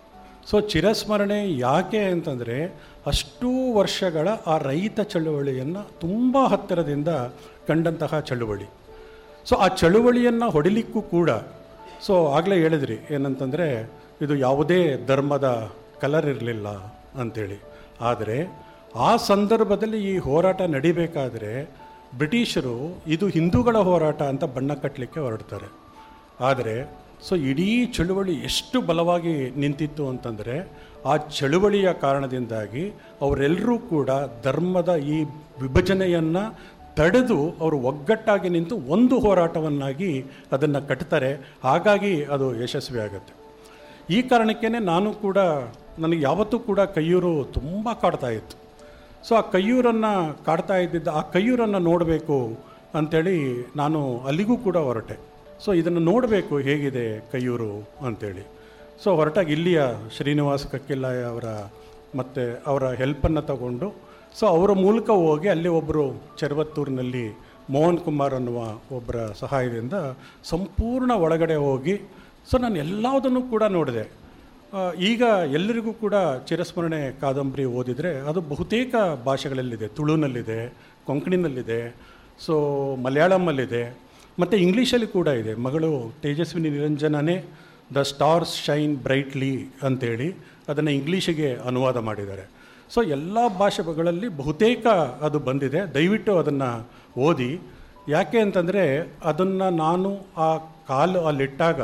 Speaker 4: ಸೊ ಚಿರಸ್ಮರಣೆ ಯಾಕೆ ಅಂತಂದರೆ ಅಷ್ಟೂ ವರ್ಷಗಳ ಆ ರೈತ ಚಳುವಳಿಯನ್ನು ತುಂಬ ಹತ್ತಿರದಿಂದ ಕಂಡಂತಹ ಚಳುವಳಿ ಸೊ ಆ ಚಳುವಳಿಯನ್ನು ಹೊಡಿಲಿಕ್ಕೂ ಕೂಡ ಸೊ ಆಗಲೇ ಹೇಳಿದ್ರಿ ಏನಂತಂದರೆ ಇದು ಯಾವುದೇ ಧರ್ಮದ ಕಲರ್ ಇರಲಿಲ್ಲ ಅಂಥೇಳಿ ಆದರೆ ಆ ಸಂದರ್ಭದಲ್ಲಿ ಈ ಹೋರಾಟ ನಡಿಬೇಕಾದರೆ ಬ್ರಿಟಿಷರು ಇದು ಹಿಂದೂಗಳ ಹೋರಾಟ ಅಂತ ಬಣ್ಣ ಕಟ್ಟಲಿಕ್ಕೆ ಹೊರಡ್ತಾರೆ ಆದರೆ ಸೊ ಇಡೀ ಚಳುವಳಿ ಎಷ್ಟು ಬಲವಾಗಿ ನಿಂತಿತ್ತು ಅಂತಂದರೆ ಆ ಚಳುವಳಿಯ ಕಾರಣದಿಂದಾಗಿ ಅವರೆಲ್ಲರೂ ಕೂಡ ಧರ್ಮದ ಈ ವಿಭಜನೆಯನ್ನು ತಡೆದು ಅವರು ಒಗ್ಗಟ್ಟಾಗಿ ನಿಂತು ಒಂದು ಹೋರಾಟವನ್ನಾಗಿ ಅದನ್ನು ಕಟ್ತಾರೆ ಹಾಗಾಗಿ ಅದು ಯಶಸ್ವಿ ಆಗುತ್ತೆ ಈ ಕಾರಣಕ್ಕೇ ನಾನು ಕೂಡ ನನಗೆ ಯಾವತ್ತೂ ಕೂಡ ಕೈಯೂರು ತುಂಬ ಕಾಡ್ತಾ ಇತ್ತು ಸೊ ಆ ಕೈಯೂರನ್ನು ಕಾಡ್ತಾ ಇದ್ದಿದ್ದ ಆ ಕೈಯೂರನ್ನು ನೋಡಬೇಕು ಅಂಥೇಳಿ ನಾನು ಅಲ್ಲಿಗೂ ಕೂಡ ಹೊರಟೆ ಸೊ ಇದನ್ನು ನೋಡಬೇಕು ಹೇಗಿದೆ ಕೈಯೂರು ಅಂಥೇಳಿ ಸೊ ಹೊರಟಾಗ ಇಲ್ಲಿಯ ಶ್ರೀನಿವಾಸ ಕಕ್ಕಿಲ್ಲಾಯ ಅವರ ಮತ್ತು ಅವರ ಹೆಲ್ಪನ್ನು ತಗೊಂಡು ಸೊ ಅವರ ಮೂಲಕ ಹೋಗಿ ಅಲ್ಲಿ ಒಬ್ಬರು ಚೆರವತ್ತೂರಿನಲ್ಲಿ ಮೋಹನ್ ಕುಮಾರ್ ಅನ್ನುವ ಒಬ್ಬರ ಸಹಾಯದಿಂದ ಸಂಪೂರ್ಣ ಒಳಗಡೆ ಹೋಗಿ ಸೊ ನಾನು ಎಲ್ಲದನ್ನು ಕೂಡ ನೋಡಿದೆ ಆ, ಈಗ ಎಲ್ಲರಿಗೂ ಕೂಡ ಚಿರಸ್ಮರಣೆ ಕಾದಂಬರಿ ಓದಿದರೆ ಅದು ಬಹುತೇಕ ಭಾಷೆಗಳಲ್ಲಿದೆ ತುಳುನಲ್ಲಿದೆ ಕೊಂಕಣಿನಲ್ಲಿದೆ ಸೊ ಮಲಯಾಳಮಲ್ಲಿದೆ ಮತ್ತು ಇಂಗ್ಲೀಷಲ್ಲಿ ಕೂಡ ಇದೆ ಮಗಳು ತೇಜಸ್ವಿನಿ ನಿರಂಜನನೇ ದ ಸ್ಟಾರ್ಸ್ ಶೈನ್ ಬ್ರೈಟ್ಲಿ ಅಂತೇಳಿ ಅದನ್ನು ಇಂಗ್ಲೀಷಿಗೆ ಅನುವಾದ ಮಾಡಿದ್ದಾರೆ ಸೊ ಎಲ್ಲ ಭಾಷೆಗಳಲ್ಲಿ ಬಹುತೇಕ ಅದು ಬಂದಿದೆ ದಯವಿಟ್ಟು ಅದನ್ನು ಓದಿ ಯಾಕೆ ಅಂತಂದರೆ ಅದನ್ನು ನಾನು ಆ ಕಾಲು ಅಲ್ಲಿಟ್ಟಾಗ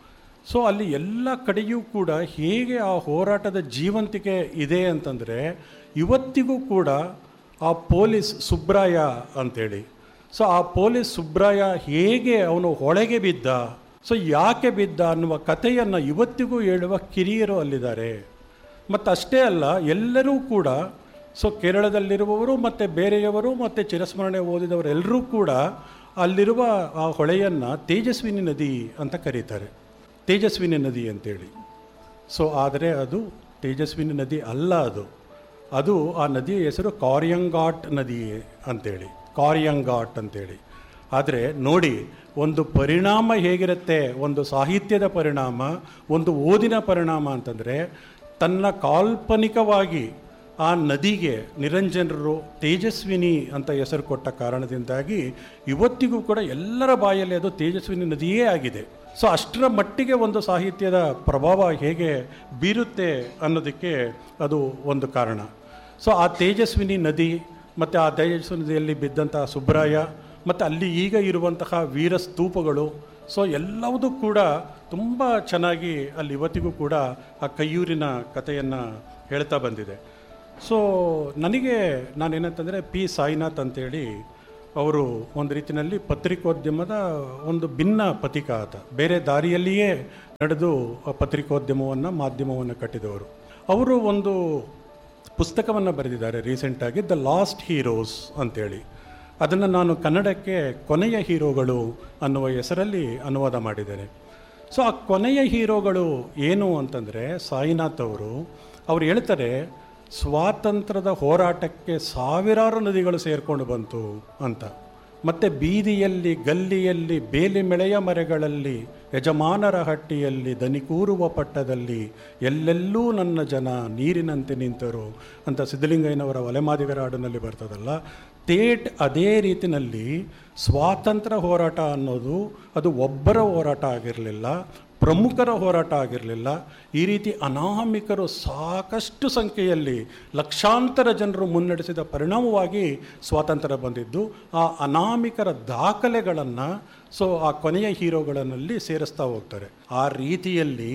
Speaker 4: ಸೊ ಅಲ್ಲಿ ಎಲ್ಲ ಕಡೆಯೂ ಕೂಡ ಹೇಗೆ ಆ ಹೋರಾಟದ ಜೀವಂತಿಕೆ ಇದೆ ಅಂತಂದರೆ ಇವತ್ತಿಗೂ ಕೂಡ ಆ ಪೊಲೀಸ್ ಸುಬ್ರಾಯ ಅಂತೇಳಿ ಸೊ ಆ ಪೊಲೀಸ್ ಸುಬ್ರಾಯ ಹೇಗೆ ಅವನು ಹೊಳೆಗೆ ಬಿದ್ದ ಸೊ ಯಾಕೆ ಬಿದ್ದ ಅನ್ನುವ ಕಥೆಯನ್ನು ಇವತ್ತಿಗೂ ಹೇಳುವ ಕಿರಿಯರು ಅಲ್ಲಿದ್ದಾರೆ ಮತ್ತು ಅಷ್ಟೇ ಅಲ್ಲ ಎಲ್ಲರೂ ಕೂಡ ಸೊ ಕೇರಳದಲ್ಲಿರುವವರು ಮತ್ತು ಬೇರೆಯವರು ಮತ್ತು ಚಿರಸ್ಮರಣೆ ಓದಿದವರೆಲ್ಲರೂ ಕೂಡ ಅಲ್ಲಿರುವ ಆ ಹೊಳೆಯನ್ನು ತೇಜಸ್ವಿನಿ ನದಿ ಅಂತ ಕರೀತಾರೆ ತೇಜಸ್ವಿನಿ ನದಿ ಅಂತೇಳಿ ಸೊ ಆದರೆ ಅದು ತೇಜಸ್ವಿನಿ ನದಿ ಅಲ್ಲ ಅದು ಅದು ಆ ನದಿಯ ಹೆಸರು ಕಾರ್ಯಂಗಾಟ್ ನದಿ ಅಂತೇಳಿ ಕಾರ್ಯಂಗಾಟ್ ಅಂತೇಳಿ ಆದರೆ ನೋಡಿ ಒಂದು ಪರಿಣಾಮ ಹೇಗಿರುತ್ತೆ ಒಂದು ಸಾಹಿತ್ಯದ ಪರಿಣಾಮ ಒಂದು ಓದಿನ ಪರಿಣಾಮ ಅಂತಂದರೆ ತನ್ನ ಕಾಲ್ಪನಿಕವಾಗಿ ಆ ನದಿಗೆ ನಿರಂಜನರು ತೇಜಸ್ವಿನಿ ಅಂತ ಹೆಸರು ಕೊಟ್ಟ ಕಾರಣದಿಂದಾಗಿ ಇವತ್ತಿಗೂ ಕೂಡ ಎಲ್ಲರ ಬಾಯಲ್ಲಿ ಅದು ತೇಜಸ್ವಿನಿ ನದಿಯೇ ಆಗಿದೆ ಸೊ ಅಷ್ಟರ ಮಟ್ಟಿಗೆ ಒಂದು ಸಾಹಿತ್ಯದ ಪ್ರಭಾವ ಹೇಗೆ ಬೀರುತ್ತೆ ಅನ್ನೋದಕ್ಕೆ ಅದು ಒಂದು ಕಾರಣ ಸೊ ಆ ತೇಜಸ್ವಿನಿ ನದಿ ಮತ್ತು ಆ ತೇಜಸ್ವಿನಿ ನದಿಯಲ್ಲಿ ಬಿದ್ದಂತಹ ಸುಬ್ರಾಯ ಮತ್ತು ಅಲ್ಲಿ ಈಗ ಇರುವಂತಹ ವೀರ ಸ್ತೂಪಗಳು ಸೊ ಎಲ್ಲವೂ ಕೂಡ ತುಂಬ ಚೆನ್ನಾಗಿ ಅಲ್ಲಿ ಇವತ್ತಿಗೂ ಕೂಡ ಆ ಕೈಯೂರಿನ ಕಥೆಯನ್ನು ಹೇಳ್ತಾ ಬಂದಿದೆ ಸೊ ನನಗೆ ನಾನೇನಂತಂದರೆ ಪಿ ಸಾಯಿನಾಥ್ ಅಂತೇಳಿ ಅವರು ಒಂದು ರೀತಿಯಲ್ಲಿ ಪತ್ರಿಕೋದ್ಯಮದ ಒಂದು ಭಿನ್ನ ಪಥಿಕ ಆತ ಬೇರೆ ದಾರಿಯಲ್ಲಿಯೇ ನಡೆದು ಆ ಪತ್ರಿಕೋದ್ಯಮವನ್ನು ಮಾಧ್ಯಮವನ್ನು ಕಟ್ಟಿದವರು ಅವರು ಒಂದು ಪುಸ್ತಕವನ್ನು ಬರೆದಿದ್ದಾರೆ ರೀಸೆಂಟಾಗಿ ದ ಲಾಸ್ಟ್ ಹೀರೋಸ್ ಅಂತೇಳಿ ಅದನ್ನು ನಾನು ಕನ್ನಡಕ್ಕೆ ಕೊನೆಯ ಹೀರೋಗಳು ಅನ್ನುವ ಹೆಸರಲ್ಲಿ ಅನುವಾದ ಮಾಡಿದ್ದೇನೆ ಸೊ ಆ ಕೊನೆಯ ಹೀರೋಗಳು ಏನು ಅಂತಂದರೆ ಸಾಯಿನಾಥ್ ಅವರು ಅವ್ರು ಹೇಳ್ತಾರೆ ಸ್ವಾತಂತ್ರ್ಯದ ಹೋರಾಟಕ್ಕೆ ಸಾವಿರಾರು ನದಿಗಳು ಸೇರಿಕೊಂಡು ಬಂತು ಅಂತ ಮತ್ತು ಬೀದಿಯಲ್ಲಿ ಗಲ್ಲಿಯಲ್ಲಿ ಬೇಲಿ ಮೆಳೆಯ ಮರೆಗಳಲ್ಲಿ ಯಜಮಾನರ ಹಟ್ಟಿಯಲ್ಲಿ ದನಿಕೂರುವ ಪಟ್ಟದಲ್ಲಿ ಎಲ್ಲೆಲ್ಲೂ ನನ್ನ ಜನ ನೀರಿನಂತೆ ನಿಂತರು ಅಂತ ಸಿದ್ಧಲಿಂಗಯ್ಯನವರ ಒಲೆಮಾದಿಗರ ಹಾಡಿನಲ್ಲಿ ಬರ್ತದಲ್ಲ ತೇಟ್ ಅದೇ ರೀತಿನಲ್ಲಿ ಸ್ವಾತಂತ್ರ್ಯ ಹೋರಾಟ ಅನ್ನೋದು ಅದು ಒಬ್ಬರ ಹೋರಾಟ ಆಗಿರಲಿಲ್ಲ ಪ್ರಮುಖರ ಹೋರಾಟ ಆಗಿರಲಿಲ್ಲ ಈ ರೀತಿ ಅನಾಮಿಕರು ಸಾಕಷ್ಟು ಸಂಖ್ಯೆಯಲ್ಲಿ ಲಕ್ಷಾಂತರ ಜನರು ಮುನ್ನಡೆಸಿದ ಪರಿಣಾಮವಾಗಿ ಸ್ವಾತಂತ್ರ್ಯ ಬಂದಿದ್ದು ಆ ಅನಾಮಿಕರ ದಾಖಲೆಗಳನ್ನು ಸೊ ಆ ಕೊನೆಯ ಹೀರೋಗಳಲ್ಲಿ ಸೇರಿಸ್ತಾ ಹೋಗ್ತಾರೆ ಆ ರೀತಿಯಲ್ಲಿ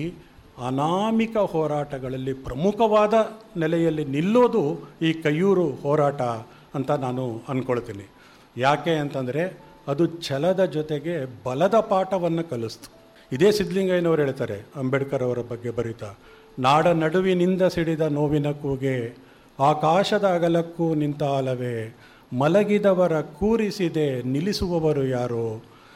Speaker 4: ಅನಾಮಿಕ ಹೋರಾಟಗಳಲ್ಲಿ ಪ್ರಮುಖವಾದ ನೆಲೆಯಲ್ಲಿ ನಿಲ್ಲೋದು ಈ ಕೈಯೂರು ಹೋರಾಟ ಅಂತ ನಾನು ಅಂದ್ಕೊಳ್ತೀನಿ ಯಾಕೆ ಅಂತಂದರೆ ಅದು ಛಲದ ಜೊತೆಗೆ ಬಲದ ಪಾಠವನ್ನು ಕಲಿಸ್ತು ಇದೇ ಸಿದ್ಧಲಿಂಗಯ್ಯನವರು ಹೇಳ್ತಾರೆ ಅಂಬೇಡ್ಕರ್ ಅವರ ಬಗ್ಗೆ ಬರೀತಾ ನಾಡ ನಡುವಿನಿಂದ ಸಿಡಿದ ನೋವಿನ ಕೂಗೆ ಆಕಾಶದ ಅಗಲಕ್ಕೂ ನಿಂತ ಅಲವೇ ಮಲಗಿದವರ ಕೂರಿಸಿದೆ ನಿಲ್ಲಿಸುವವರು ಯಾರು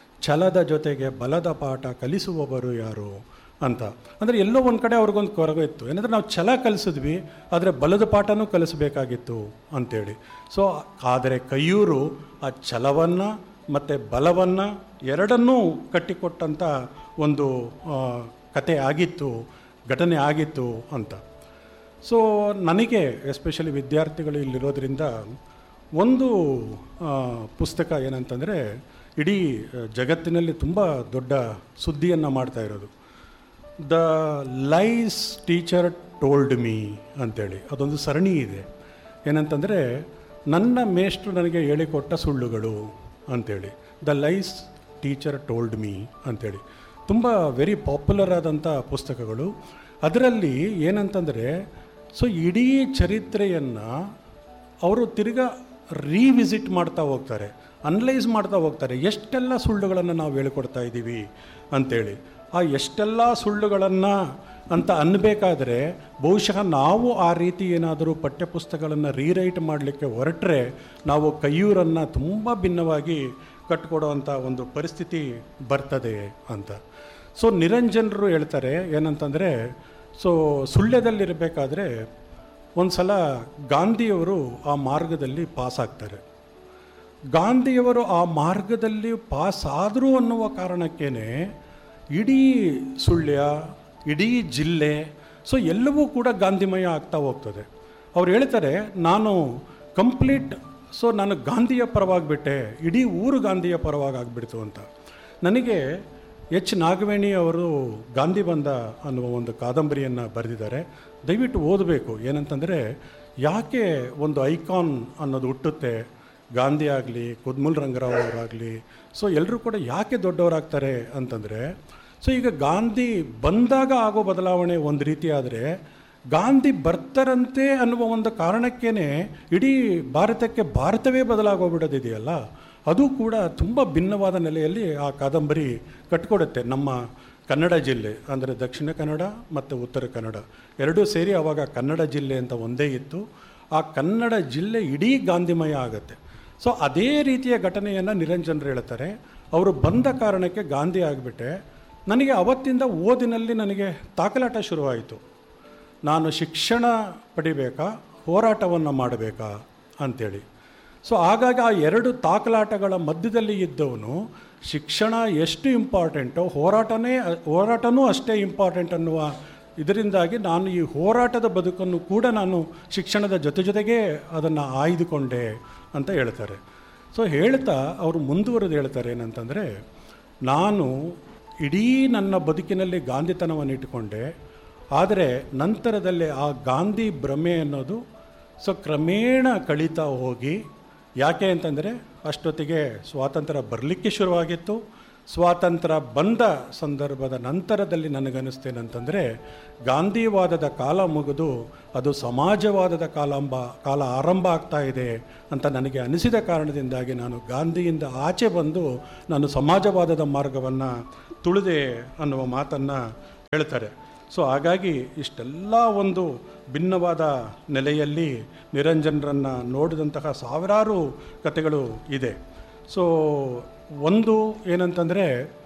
Speaker 4: ಛಲದ ಜೊತೆಗೆ ಬಲದ ಪಾಠ ಕಲಿಸುವವರು ಯಾರು ಅಂತ ಅಂದರೆ ಎಲ್ಲೋ ಒಂದು ಕಡೆ ಅವ್ರಿಗೊಂದು ಕೊರಗು ಇತ್ತು ಏನಂದರೆ ನಾವು ಛಲ ಕಲಿಸಿದ್ವಿ ಆದರೆ ಬಲದ ಪಾಠನೂ ಕಲಿಸಬೇಕಾಗಿತ್ತು ಅಂತೇಳಿ ಸೊ ಆದರೆ ಕೈಯೂರು ಆ ಛಲವನ್ನು ಮತ್ತು ಬಲವನ್ನು ಎರಡನ್ನೂ ಕಟ್ಟಿಕೊಟ್ಟಂಥ ಒಂದು ಆ, ಕತೆ ಆಗಿತ್ತು ಘಟನೆ ಆಗಿತ್ತು ಅಂತ ಸೊ ನನಗೆ ಎಸ್ಪೆಷಲಿ ವಿದ್ಯಾರ್ಥಿಗಳು ಇಲ್ಲಿರೋದ್ರಿಂದ ಒಂದು ಆ, ಪುಸ್ತಕ ಏನಂತಂದರೆ ಇಡೀ ಆ, ಜಗತ್ತಿನಲ್ಲಿ ತುಂಬ ದೊಡ್ಡ ಸುದ್ದಿಯನ್ನು ಮಾಡ್ತಾ ಇರೋದು the lies teacher told me ಅಂತೇಳಿ ಅದೊಂದು ಸರಣಿ ಇದೆ ಏನಂತಂದರೆ ನನ್ನ ಮೇಷ್ಟ್ರು ನನಗೆ ಹೇಳಿಕೊಟ್ಟ ಸುಳ್ಳುಗಳು ಅಂತೇಳಿ the lies teacher told me ಅಂತೇಳಿ ತುಂಬ ವೆರಿ ಪಾಪ್ಯುಲರ್ ಆದಂಥ ಪುಸ್ತಕಗಳು ಅದರಲ್ಲಿ ಏನಂತಂದರೆ ಸೊ ಇಡೀ ಚರಿತ್ರೆಯನ್ನು ಅವರು ತಿರ್ಗಾ ರೀವಿಸಿಟ್ ಮಾಡ್ತಾ ಹೋಗ್ತಾರೆ ಅನಲೈಸ್ ಮಾಡ್ತಾ ಹೋಗ್ತಾರೆ ಎಷ್ಟೆಲ್ಲ ಸುಳ್ಳುಗಳನ್ನು ನಾವು ಹೇಳ್ಕೊಡ್ತಾ ಇದ್ದೀವಿ ಅಂತೇಳಿ ಆ ಎಷ್ಟೆಲ್ಲ ಸುಳ್ಳುಗಳನ್ನು ಅಂತ ಅನ್ನಬೇಕಾದ್ರೆ ಬಹುಶಃ ನಾವು ಆ ರೀತಿ ಏನಾದರೂ ಪಠ್ಯಪುಸ್ತಕಗಳನ್ನು ರೀರೈಟ್ ಮಾಡಲಿಕ್ಕೆ ಹೊರಟ್ರೆ ನಾವು ಕೈಯೂರನ್ನು ತುಂಬ ಭಿನ್ನವಾಗಿ ಕಟ್ಕೊಡೋವಂಥ ಒಂದು ಪರಿಸ್ಥಿತಿ ಬರ್ತದೆ ಅಂತ ಸೊ ನಿರಂಜನರು ಹೇಳ್ತಾರೆ ಏನಂತಂದರೆ ಸೊ ಸುಳ್ಯದಲ್ಲಿರಬೇಕಾದ್ರೆ ಒಂದು ಸಲ ಗಾಂಧಿಯವರು ಆ ಮಾರ್ಗದಲ್ಲಿ ಪಾಸ್ ಆಗ್ತಾರೆ ಗಾಂಧಿಯವರು ಆ ಮಾರ್ಗದಲ್ಲಿ ಪಾಸ್ ಆದರು ಅನ್ನುವ ಕಾರಣಕ್ಕೇ ಇಡೀ ಸುಳ್ಯ ಇಡೀ ಜಿಲ್ಲೆ ಸೊ ಎಲ್ಲವೂ ಕೂಡ ಗಾಂಧಿಮಯ ಆಗ್ತಾ ಹೋಗ್ತದೆ ಅವ್ರು ಹೇಳ್ತಾರೆ ನಾನು ಕಂಪ್ಲೀಟ್ ಸೊ ನಾನು ಗಾಂಧಿಯ ಪರವಾಗಿಬಿಟ್ಟೆ ಇಡೀ ಊರು ಗಾಂಧಿಯ ಪರವಾಗಿ ಆಗಿಬಿಡ್ತು ಅಂತ ನನಗೆ ಎಚ್ ನಾಗವೇಣಿ ಅವರು ಗಾಂಧಿ ಬಂದ ಅನ್ನುವ ಒಂದು ಕಾದಂಬರಿಯನ್ನು ಬರೆದಿದ್ದಾರೆ ದಯವಿಟ್ಟು ಓದಬೇಕು ಏನಂತಂದರೆ ಯಾಕೆ ಒಂದು ಐಕಾನ್ ಅನ್ನೋದು ಹುಟ್ಟುತ್ತೆ ಗಾಂಧಿ ಆಗಲಿ ಕುದ್ಮುಲ್ ರಂಗರಾವ್ ಅವರಾಗಲಿ ಸೊ ಎಲ್ಲರೂ ಕೂಡ ಯಾಕೆ ದೊಡ್ಡವರಾಗ್ತಾರೆ ಅಂತಂದರೆ ಸೊ ಈಗ ಗಾಂಧಿ ಬಂದಾಗ ಆಗೋ ಬದಲಾವಣೆ ಒಂದು ರೀತಿ ಆದರೆ ಗಾಂಧಿ ಬರ್ತಾರಂತೆ ಅನ್ನುವ ಒಂದು ಕಾರಣಕ್ಕೇ ಇಡೀ ಭಾರತಕ್ಕೆ ಭಾರತವೇ ಬದಲಾಗೋಗ್ಬಿಡೋದಿದೆಯಲ್ಲ ಅದು ಕೂಡ ತುಂಬ ಭಿನ್ನವಾದ ನೆಲೆಯಲ್ಲಿ ಆ ಕಾದಂಬರಿ ಕಟ್ಕೊಡುತ್ತೆ ನಮ್ಮ ಕನ್ನಡ ಜಿಲ್ಲೆ ಅಂದರೆ ದಕ್ಷಿಣ ಕನ್ನಡ ಮತ್ತು ಉತ್ತರ ಕನ್ನಡ ಎರಡೂ ಸೇರಿ ಆವಾಗ ಕನ್ನಡ ಜಿಲ್ಲೆ ಅಂತ ಒಂದೇ ಇತ್ತು ಆ ಕನ್ನಡ ಜಿಲ್ಲೆ ಇಡೀ ಗಾಂಧಿಮಯ ಆಗುತ್ತೆ ಸೊ ಅದೇ ರೀತಿಯ ಘಟನೆಯನ್ನು ನಿರಂಜನರು ಹೇಳ್ತಾರೆ ಅವರು ಬಂದ ಕಾರಣಕ್ಕೆ ಗಾಂಧಿ ಆಗಿಬಿಟ್ಟೆ ನನಗೆ ಅವತ್ತಿಂದ ಓದಿನಲ್ಲಿ ನನಗೆ ತಾಕಲಾಟ ಶುರುವಾಯಿತು ನಾನು ಶಿಕ್ಷಣ ಪಡಿಬೇಕಾ ಹೋರಾಟವನ್ನು ಮಾಡಬೇಕಾ ಅಂಥೇಳಿ ಸೊ ಹಾಗಾಗಿ ಆ ಎರಡು ತಾಕಲಾಟಗಳ ಮಧ್ಯದಲ್ಲಿ ಇದ್ದವನು ಶಿಕ್ಷಣ ಎಷ್ಟು ಇಂಪಾರ್ಟೆಂಟೋ ಹೋರಾಟನೇ ಹೋರಾಟನೂ ಅಷ್ಟೇ ಇಂಪಾರ್ಟೆಂಟ್ ಅನ್ನುವ ಇದರಿಂದಾಗಿ ನಾನು ಈ ಹೋರಾಟದ ಬದುಕನ್ನು ಕೂಡ ನಾನು ಶಿಕ್ಷಣದ ಜೊತೆ ಜೊತೆಗೇ ಅದನ್ನು ಆಯ್ದುಕೊಂಡೆ ಅಂತ ಹೇಳ್ತಾರೆ ಸೊ ಹೇಳ್ತಾ ಅವರು ಮುಂದುವರೆದು ಹೇಳ್ತಾರೆ ಏನಂತಂದರೆ ನಾನು ಇಡೀ ನನ್ನ ಬದುಕಿನಲ್ಲಿ ಗಾಂಧಿತನವನ್ನು ಇಟ್ಟುಕೊಂಡೆ ಆದರೆ ನಂತರದಲ್ಲಿ ಆ ಗಾಂಧಿ ಭ್ರಮೆ ಅನ್ನೋದು ಸೊ ಕ್ರಮೇಣ ಕಳೀತಾ ಹೋಗಿ ಯಾಕೆ ಅಂತಂದರೆ ಅಷ್ಟೊತ್ತಿಗೆ ಸ್ವಾತಂತ್ರ್ಯ ಬರಲಿಕ್ಕೆ ಶುರುವಾಗಿತ್ತು ಸ್ವಾತಂತ್ರ್ಯ ಬಂದ ಸಂದರ್ಭದ ನಂತರದಲ್ಲಿ ನನಗನ್ನಿಸ್ತೇನಂತಂದರೆ ಗಾಂಧಿವಾದದ ಕಾಲ ಮುಗಿದು ಅದು ಸಮಾಜವಾದದ ಕಾಲಾಂಬ ಕಾಲ ಆರಂಭ ಆಗ್ತಾ ಇದೆ ಅಂತ ನನಗೆ ಅನಿಸಿದ ಕಾರಣದಿಂದಾಗಿ ನಾನು ಗಾಂಧಿಯಿಂದ ಆಚೆ ಬಂದು ನಾನು ಸಮಾಜವಾದದ ಮಾರ್ಗವನ್ನು ತುಳಿದೆ ಅನ್ನುವ ಮಾತನ್ನು ಹೇಳ್ತಾರೆ ಸೊ ಹಾಗಾಗಿ ಇಷ್ಟೆಲ್ಲ ಒಂದು ಭಿನ್ನವಾದ ನೆಲೆಯಲ್ಲಿ ನಿರಂಜನರನ್ನು ನೋಡಿದಂತಹ ಸಾವಿರಾರು ಕಥೆಗಳು ಇದೆ ಸೊ ಒಂದು ಏನಂತಂದರೆ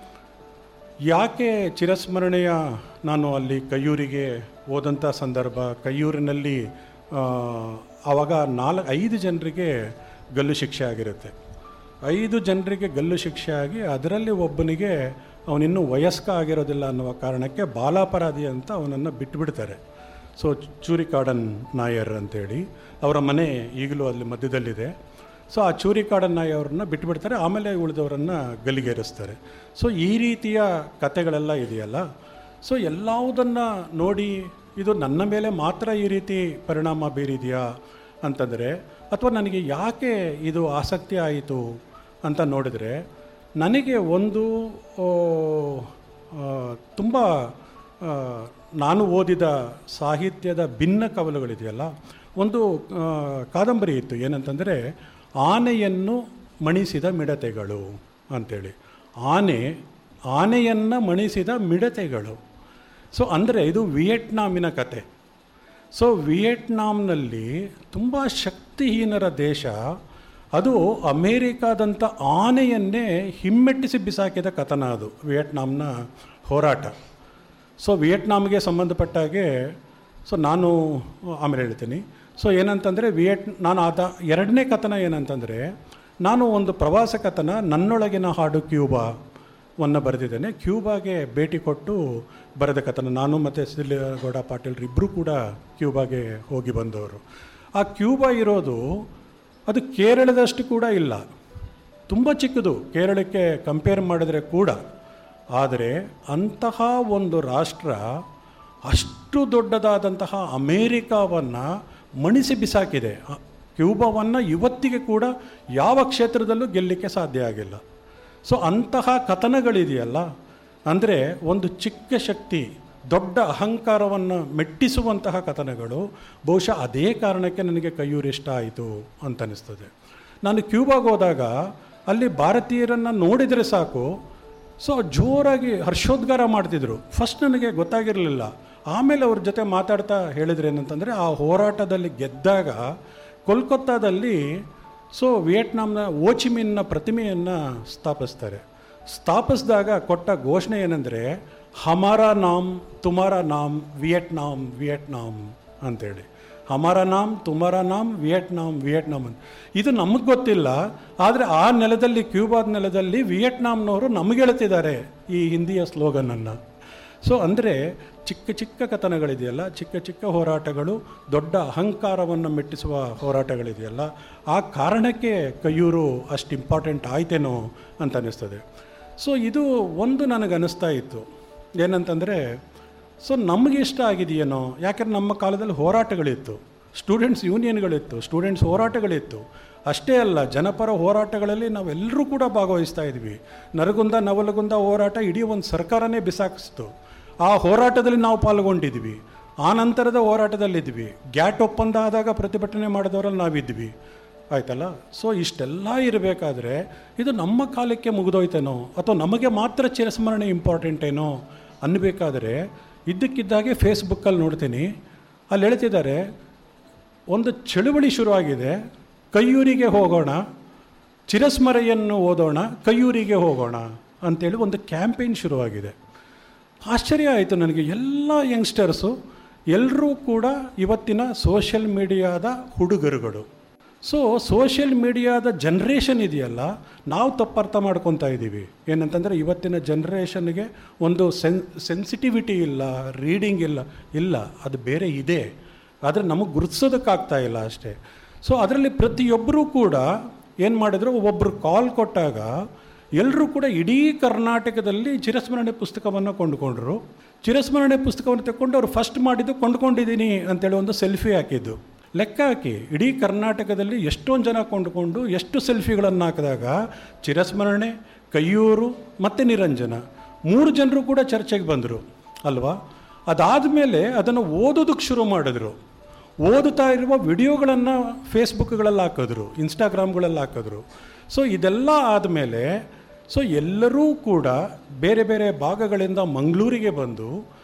Speaker 4: ಯಾಕೆ ಚಿರಸ್ಮರಣೆಯ ನಾನು ಅಲ್ಲಿ ಕೈಯೂರಿಗೆ ಹೋದಂಥ ಸಂದರ್ಭ ಕೈಯೂರಿನಲ್ಲಿ ಆ, ಆವಾಗ ನಾಲ್ಕು ಐದು ಜನರಿಗೆ ಗಲ್ಲು ಶಿಕ್ಷೆ ಆಗಿರುತ್ತೆ ಐದು ಜನರಿಗೆ ಗಲ್ಲು ಶಿಕ್ಷೆ ಆಗಿ ಅದರಲ್ಲಿ ಒಬ್ಬನಿಗೆ ಅವನಿನ್ನೂ ವಯಸ್ಕ ಆಗಿರೋದಿಲ್ಲ ಅನ್ನುವ ಕಾರಣಕ್ಕೆ ಬಾಲಾಪರಾಧಿ ಅಂತ ಅವನನ್ನು ಬಿಟ್ಟುಬಿಡ್ತಾರೆ ಸೊ ಚೂರಿಕಾಡನ್ ನಾಯರ್ ಅಂತೇಳಿ ಅವರ ಮನೆ ಈಗಲೂ ಅಲ್ಲಿ ಮಧ್ಯದಲ್ಲಿದೆ ಸೊ ಆ ಚೂರಿಕಾಡನ್ ನಾಯಿ ಅವ್ರನ್ನ ಬಿಟ್ಟುಬಿಡ್ತಾರೆ ಆಮೇಲೆ ಉಳಿದವರನ್ನು ಗಲ್ಲಿಗೇರಿಸ್ತಾರೆ ಸೊ ಈ ರೀತಿಯ ಕತೆಗಳೆಲ್ಲ ಇದೆಯಲ್ಲ ಸೊ ಎಲ್ಲವುದನ್ನು ನೋಡಿ ಇದು ನನ್ನ ಮೇಲೆ ಮಾತ್ರ ಈ ರೀತಿ ಪರಿಣಾಮ ಬೀರಿದೆಯಾ ಅಂತಂದರೆ ಅಥವಾ ನನಗೆ ಯಾಕೆ ಇದು ಆಸಕ್ತಿ ಆಯಿತು ಅಂತ ನೋಡಿದರೆ ನನಗೆ ಒಂದು ತುಂಬ ನಾನು ಓದಿದ ಸಾಹಿತ್ಯದ ಭಿನ್ನ ಕವಲುಗಳಿದೆಯಲ್ಲ ಒಂದು ಆ, ಕಾದಂಬರಿ ಇತ್ತು ಏನಂತಂದರೆ ಆನೆಯನ್ನು ಮಣಿಸಿದ ಮಿಡತೆಗಳು ಅಂಥೇಳಿ ಆನೆ ಆನೆಯನ್ನು ಮಣಿಸಿದ ಮಿಡತೆಗಳು ಸೊ ಅಂದರೆ ಇದು ವಿಯೆಟ್ನಾಮಿನ ಕತೆ ಸೊ ವಿಯೆಟ್ನಾಂನಲ್ಲಿ ತುಂಬ ಶಕ್ತಿಹೀನರ ದೇಶ ಅದು ಅಮೇರಿಕಾದಂಥ ಆನೆಯನ್ನೇ ಹಿಮ್ಮೆಟ್ಟಿಸಿ ಬಿಸಾಕಿದ ಕಥನ ಅದು ವಿಯೆಟ್ನಾಂನ ಹೋರಾಟ ಸೊ ವಿಯೆಟ್ನಾಂಗೆ ಸಂಬಂಧಪಟ್ಟ ಹಾಗೆ ಸೊ ನಾನು ಆಮೇಲೆ ಹೇಳ್ತೀನಿ ಸೊ ಏನಂತಂದರೆ ವಿಯೆಟ್ ನಾನು ಆದ ಎರಡನೇ ಕಥನ ಏನಂತಂದರೆ ನಾನು ಒಂದು ಪ್ರವಾಸ ಕಥನ ನನ್ನೊಳಗಿನ ಹಾಡು ಕ್ಯೂಬಾ ವನ್ನ ಬರೆದಿದ್ದೇನೆ ಕ್ಯೂಬಾಗೆ ಭೇಟಿ ಕೊಟ್ಟು ಬರೆದ ಕಥನ ನಾನು ಮತ್ತು ಸಿದ್ದಲಿಂಗೇಗೌಡ ಪಾಟೀಲ್ರು ಇಬ್ಬರೂ ಕೂಡ ಕ್ಯೂಬಾಗೆ ಹೋಗಿ ಬಂದವರು ಆ ಕ್ಯೂಬಾ ಇರೋದು ಅದು ಕೇರಳದಷ್ಟು ಕೂಡ ಇಲ್ಲ ತುಂಬ ಚಿಕ್ಕದು ಕೇರಳಕ್ಕೆ ಕಂಪೇರ್ ಮಾಡಿದ್ರೆ ಕೂಡ ಆದರೆ ಅಂತಹ ಒಂದು ರಾಷ್ಟ್ರ ಅಷ್ಟು ದೊಡ್ಡದಾದಂತಹ ಅಮೇರಿಕಾವನ್ನು ಮಣಿಸಿ ಬಿಸಾಕಿದೆ ಆ ಕ್ಯೂಬಾವನ್ನು ಇವತ್ತಿಗೆ ಕೂಡ ಯಾವ ಕ್ಷೇತ್ರದಲ್ಲೂ ಗೆಲ್ಲಲಿಕ್ಕೆ ಸಾಧ್ಯ ಆಗಿಲ್ಲ ಸೊ ಅಂತಹ ಕಥನಗಳಿದೆಯಲ್ಲ ಅಂದರೆ ಒಂದು ಚಿಕ್ಕ ಶಕ್ತಿ ದೊಡ್ಡ ಅಹಂಕಾರವನ್ನು ಮೆಟ್ಟಿಸುವಂತಹ ಕಥನಗಳು ಬಹುಶಃ ಅದೇ ಕಾರಣಕ್ಕೆ ನನಗೆ ಕೈಯೂರು ಇಷ್ಟ ಆಯಿತು ಅಂತ ಅನಿಸ್ತದೆ ನಾನು ಕ್ಯೂಬಾಗೆ ಹೋದಾಗ ಅಲ್ಲಿ ಭಾರತೀಯರನ್ನು ನೋಡಿದರೆ ಸಾಕು ಸೊ ಜೋರಾಗಿ ಹರ್ಷೋದ್ಗಾರ ಮಾಡ್ತಿದ್ರು ಫಸ್ಟ್ ನನಗೆ ಗೊತ್ತಾಗಿರಲಿಲ್ಲ ಆಮೇಲೆ ಅವ್ರ ಜೊತೆ ಮಾತಾಡ್ತಾ ಹೇಳಿದ್ರು ಏನಂತಂದರೆ ಆ ಹೋರಾಟದಲ್ಲಿ ಗೆದ್ದಾಗ ಕೋಲ್ಕತ್ತಾದಲ್ಲಿ ಸೊ ವಿಯೆಟ್ನಾಂನ ಓಚಿಮಿನ್ನ ಪ್ರತಿಮೆಯನ್ನು ಸ್ಥಾಪಿಸ್ತಾರೆ ಸ್ಥಾಪಿಸಿದಾಗ ಕೊಟ್ಟ ಘೋಷಣೆ ಏನಂದರೆ ಹಮಾರ ನಾಮ್ ತುಮಾರ ನಾಮ್ ವಿಯೆಟ್ನಾಂ ವಿಯೆಟ್ನಾಂ ಅಂತೇಳಿ ಹಮಾರ ನಾಮ್ ತುಮಾರ ನಾಮ್ ವಿಯೆಟ್ನಾಂ ವಿಯೆಟ್ನಾಂ ಅಂತ ಇದು ನಮಗೆ ಗೊತ್ತಿಲ್ಲ ಆದರೆ ಆ ನೆಲದಲ್ಲಿ ಕ್ಯೂಬಾದ ನೆಲದಲ್ಲಿ ವಿಯೆಟ್ನಾಂನವರು ನಮಗೆ ಹೇಳ್ತಿದ್ದಾರೆ ಈ ಹಿಂದಿಯ ಸ್ಲೋಗನನ್ನು ಸೊ ಅಂದರೆ ಚಿಕ್ಕ ಚಿಕ್ಕ ಕಥನಗಳಿದೆಯಲ್ಲ ಚಿಕ್ಕ ಚಿಕ್ಕ ಹೋರಾಟಗಳು ದೊಡ್ಡ ಅಹಂಕಾರವನ್ನು ಮೆಟ್ಟಿಸುವ ಹೋರಾಟಗಳಿದೆಯಲ್ಲ ಆ ಕಾರಣಕ್ಕೆ ಕೈಯೂರು ಅಷ್ಟು ಇಂಪಾರ್ಟೆಂಟ್ ಆಯ್ತೇನೋ ಅಂತ ಅನ್ನಿಸ್ತದೆ ಸೊ ಇದು ಒಂದು ನನಗೆ ಅನ್ನಿಸ್ತಾ ಇತ್ತು ಏನಂತಂದರೆ ಸೊ ನಮಗೆ ಇಷ್ಟ ಆಗಿದೆಯೇನೋ ಯಾಕಂದ್ರೆ ನಮ್ಮ ಕಾಲದಲ್ಲಿ ಹೋರಾಟಗಳಿತ್ತು ಸ್ಟೂಡೆಂಟ್ಸ್ ಯೂನಿಯನ್ಗಳಿತ್ತು ಸ್ಟೂಡೆಂಟ್ಸ್ ಹೋರಾಟಗಳಿತ್ತು ಅಷ್ಟೇ ಅಲ್ಲ ಜನಪರ ಹೋರಾಟಗಳಲ್ಲಿ ನಾವೆಲ್ಲರೂ ಕೂಡ ಭಾಗವಹಿಸ್ತಾ ಇದ್ವಿ ನರಗುಂದ ನವಲಗುಂದ ಹೋರಾಟ ಇಡೀ ಒಂದು ಸರ್ಕಾರನೇ ಬಿಸಾಕಿಸ್ತು ಆ ಹೋರಾಟದಲ್ಲಿ ನಾವು ಪಾಲ್ಗೊಂಡಿದ್ವಿ ಆ ನಂತರದ ಹೋರಾಟದಲ್ಲಿದ್ವಿ ಗ್ಯಾಟ್ ಒಪ್ಪಂದ ಆದಾಗ ಪ್ರತಿಭಟನೆ ಮಾಡಿದವರಲ್ಲಿ ನಾವಿದ್ವಿ ಆಯ್ತಲ್ಲ ಸೊ ಇಷ್ಟೆಲ್ಲ ಇರಬೇಕಾದ್ರೆ ಇದು ನಮ್ಮ ಕಾಲಕ್ಕೆ ಮುಗಿದೋಯ್ತೇನೋ ಅಥವಾ ನಮಗೆ ಮಾತ್ರ ಚಿರಸ್ಮರಣೆ ಇಂಪಾರ್ಟೆಂಟ್ ಏನೋ ಅನ್ನಬೇಕಾದ್ರೆ ಇದ್ದಕ್ಕಿದ್ದಾಗೆ ಫೇಸ್ಬುಕ್ಕಲ್ಲಿ ನೋಡ್ತೀನಿ ಅಲ್ಲಿ ಹೇಳ್ತಿದ್ದಾರೆ ಒಂದು ಚಳುವಳಿ ಶುರುವಾಗಿದೆ ಕೈಯೂರಿಗೆ ಹೋಗೋಣ ಚಿರಸ್ಮರೆಯನ್ನು ಓದೋಣ ಕೈಯೂರಿಗೆ ಹೋಗೋಣ ಅಂತೇಳಿ ಒಂದು ಕ್ಯಾಂಪೇನ್ ಶುರುವಾಗಿದೆ ಆಶ್ಚರ್ಯ ಆಯಿತು ನನಗೆ ಎಲ್ಲ ಯಂಗ್ಸ್ಟರ್ಸು ಎಲ್ಲರೂ ಕೂಡ ಇವತ್ತಿನ ಸೋಷಿಯಲ್ ಮೀಡಿಯಾದ ಹುಡುಗರುಗಳು ಸೊ ಸೋಷಿಯಲ್ ಮೀಡಿಯಾದ ಜನ್ರೇಷನ್ ಇದೆಯಲ್ಲ ನಾವು ತಪ್ಪರ್ಥ ಮಾಡ್ಕೊತಾ ಇದ್ದೀವಿ ಏನಂತಂದರೆ ಇವತ್ತಿನ ಜನ್ರೇಷನ್ಗೆ ಒಂದು ಸೆನ್ ಸೆನ್ಸಿಟಿವಿಟಿ ಇಲ್ಲ ರೀಡಿಂಗ್ ಇಲ್ಲ ಇಲ್ಲ ಅದು ಬೇರೆ ಇದೆ ಆದರೆ ನಮಗೆ ಗುರುತಿಸೋದಕ್ಕಾಗ್ತಾ ಇಲ್ಲ ಅಷ್ಟೇ ಸೊ ಅದರಲ್ಲಿ ಪ್ರತಿಯೊಬ್ಬರೂ ಕೂಡ ಏನು ಮಾಡಿದ್ರು ಒಬ್ಬರು ಕಾಲ್ ಕೊಟ್ಟಾಗ ಎಲ್ಲರೂ ಕೂಡ ಇಡೀ ಕರ್ನಾಟಕದಲ್ಲಿ ಚಿರಸ್ಮರಣೆ ಪುಸ್ತಕವನ್ನು ಕೊಂಡುಕೊಂಡ್ರು ಚಿರಸ್ಮರಣೆ ಪುಸ್ತಕವನ್ನು ತಗೊಂಡು ಅವ್ರು ಫಸ್ಟ್ ಮಾಡಿದ್ದು ಕೊಂಡ್ಕೊಂಡಿದ್ದೀನಿ ಅಂತೇಳಿ ಒಂದು ಸೆಲ್ಫಿ ಹಾಕಿದ್ದು ಲೆಕ್ಕ ಹಾಕಿ ಇಡೀ ಕರ್ನಾಟಕದಲ್ಲಿ ಎಷ್ಟೊಂದು ಜನ ಕೊಂಡುಕೊಂಡು ಎಷ್ಟು ಸೆಲ್ಫಿಗಳನ್ನು ಹಾಕಿದಾಗ ಚಿರಸ್ಮರಣೆ ಕೈಯೂರು ಮತ್ತು ನಿರಂಜನ ಮೂರು ಜನರು ಕೂಡ ಚರ್ಚೆಗೆ ಬಂದರು ಅಲ್ವಾ ಅದಾದಮೇಲೆ ಅದನ್ನು ಓದೋದಕ್ಕೆ ಶುರು ಮಾಡಿದ್ರು ಓದುತ್ತಾ ಇರುವ ವಿಡಿಯೋಗಳನ್ನು ಫೇಸ್ಬುಕ್ಗಳಲ್ಲಿ ಹಾಕಿದ್ರು ಇನ್ಸ್ಟಾಗ್ರಾಮ್ಗಳಲ್ಲಿ ಹಾಕಿದ್ರು ಸೊ ಇದೆಲ್ಲ ಆದಮೇಲೆ ಸೊ ಎಲ್ಲರೂ ಕೂಡ ಬೇರೆ ಬೇರೆ ಭಾಗಗಳಿಂದ ಮಂಗಳೂರಿಗೆ ಬಂದು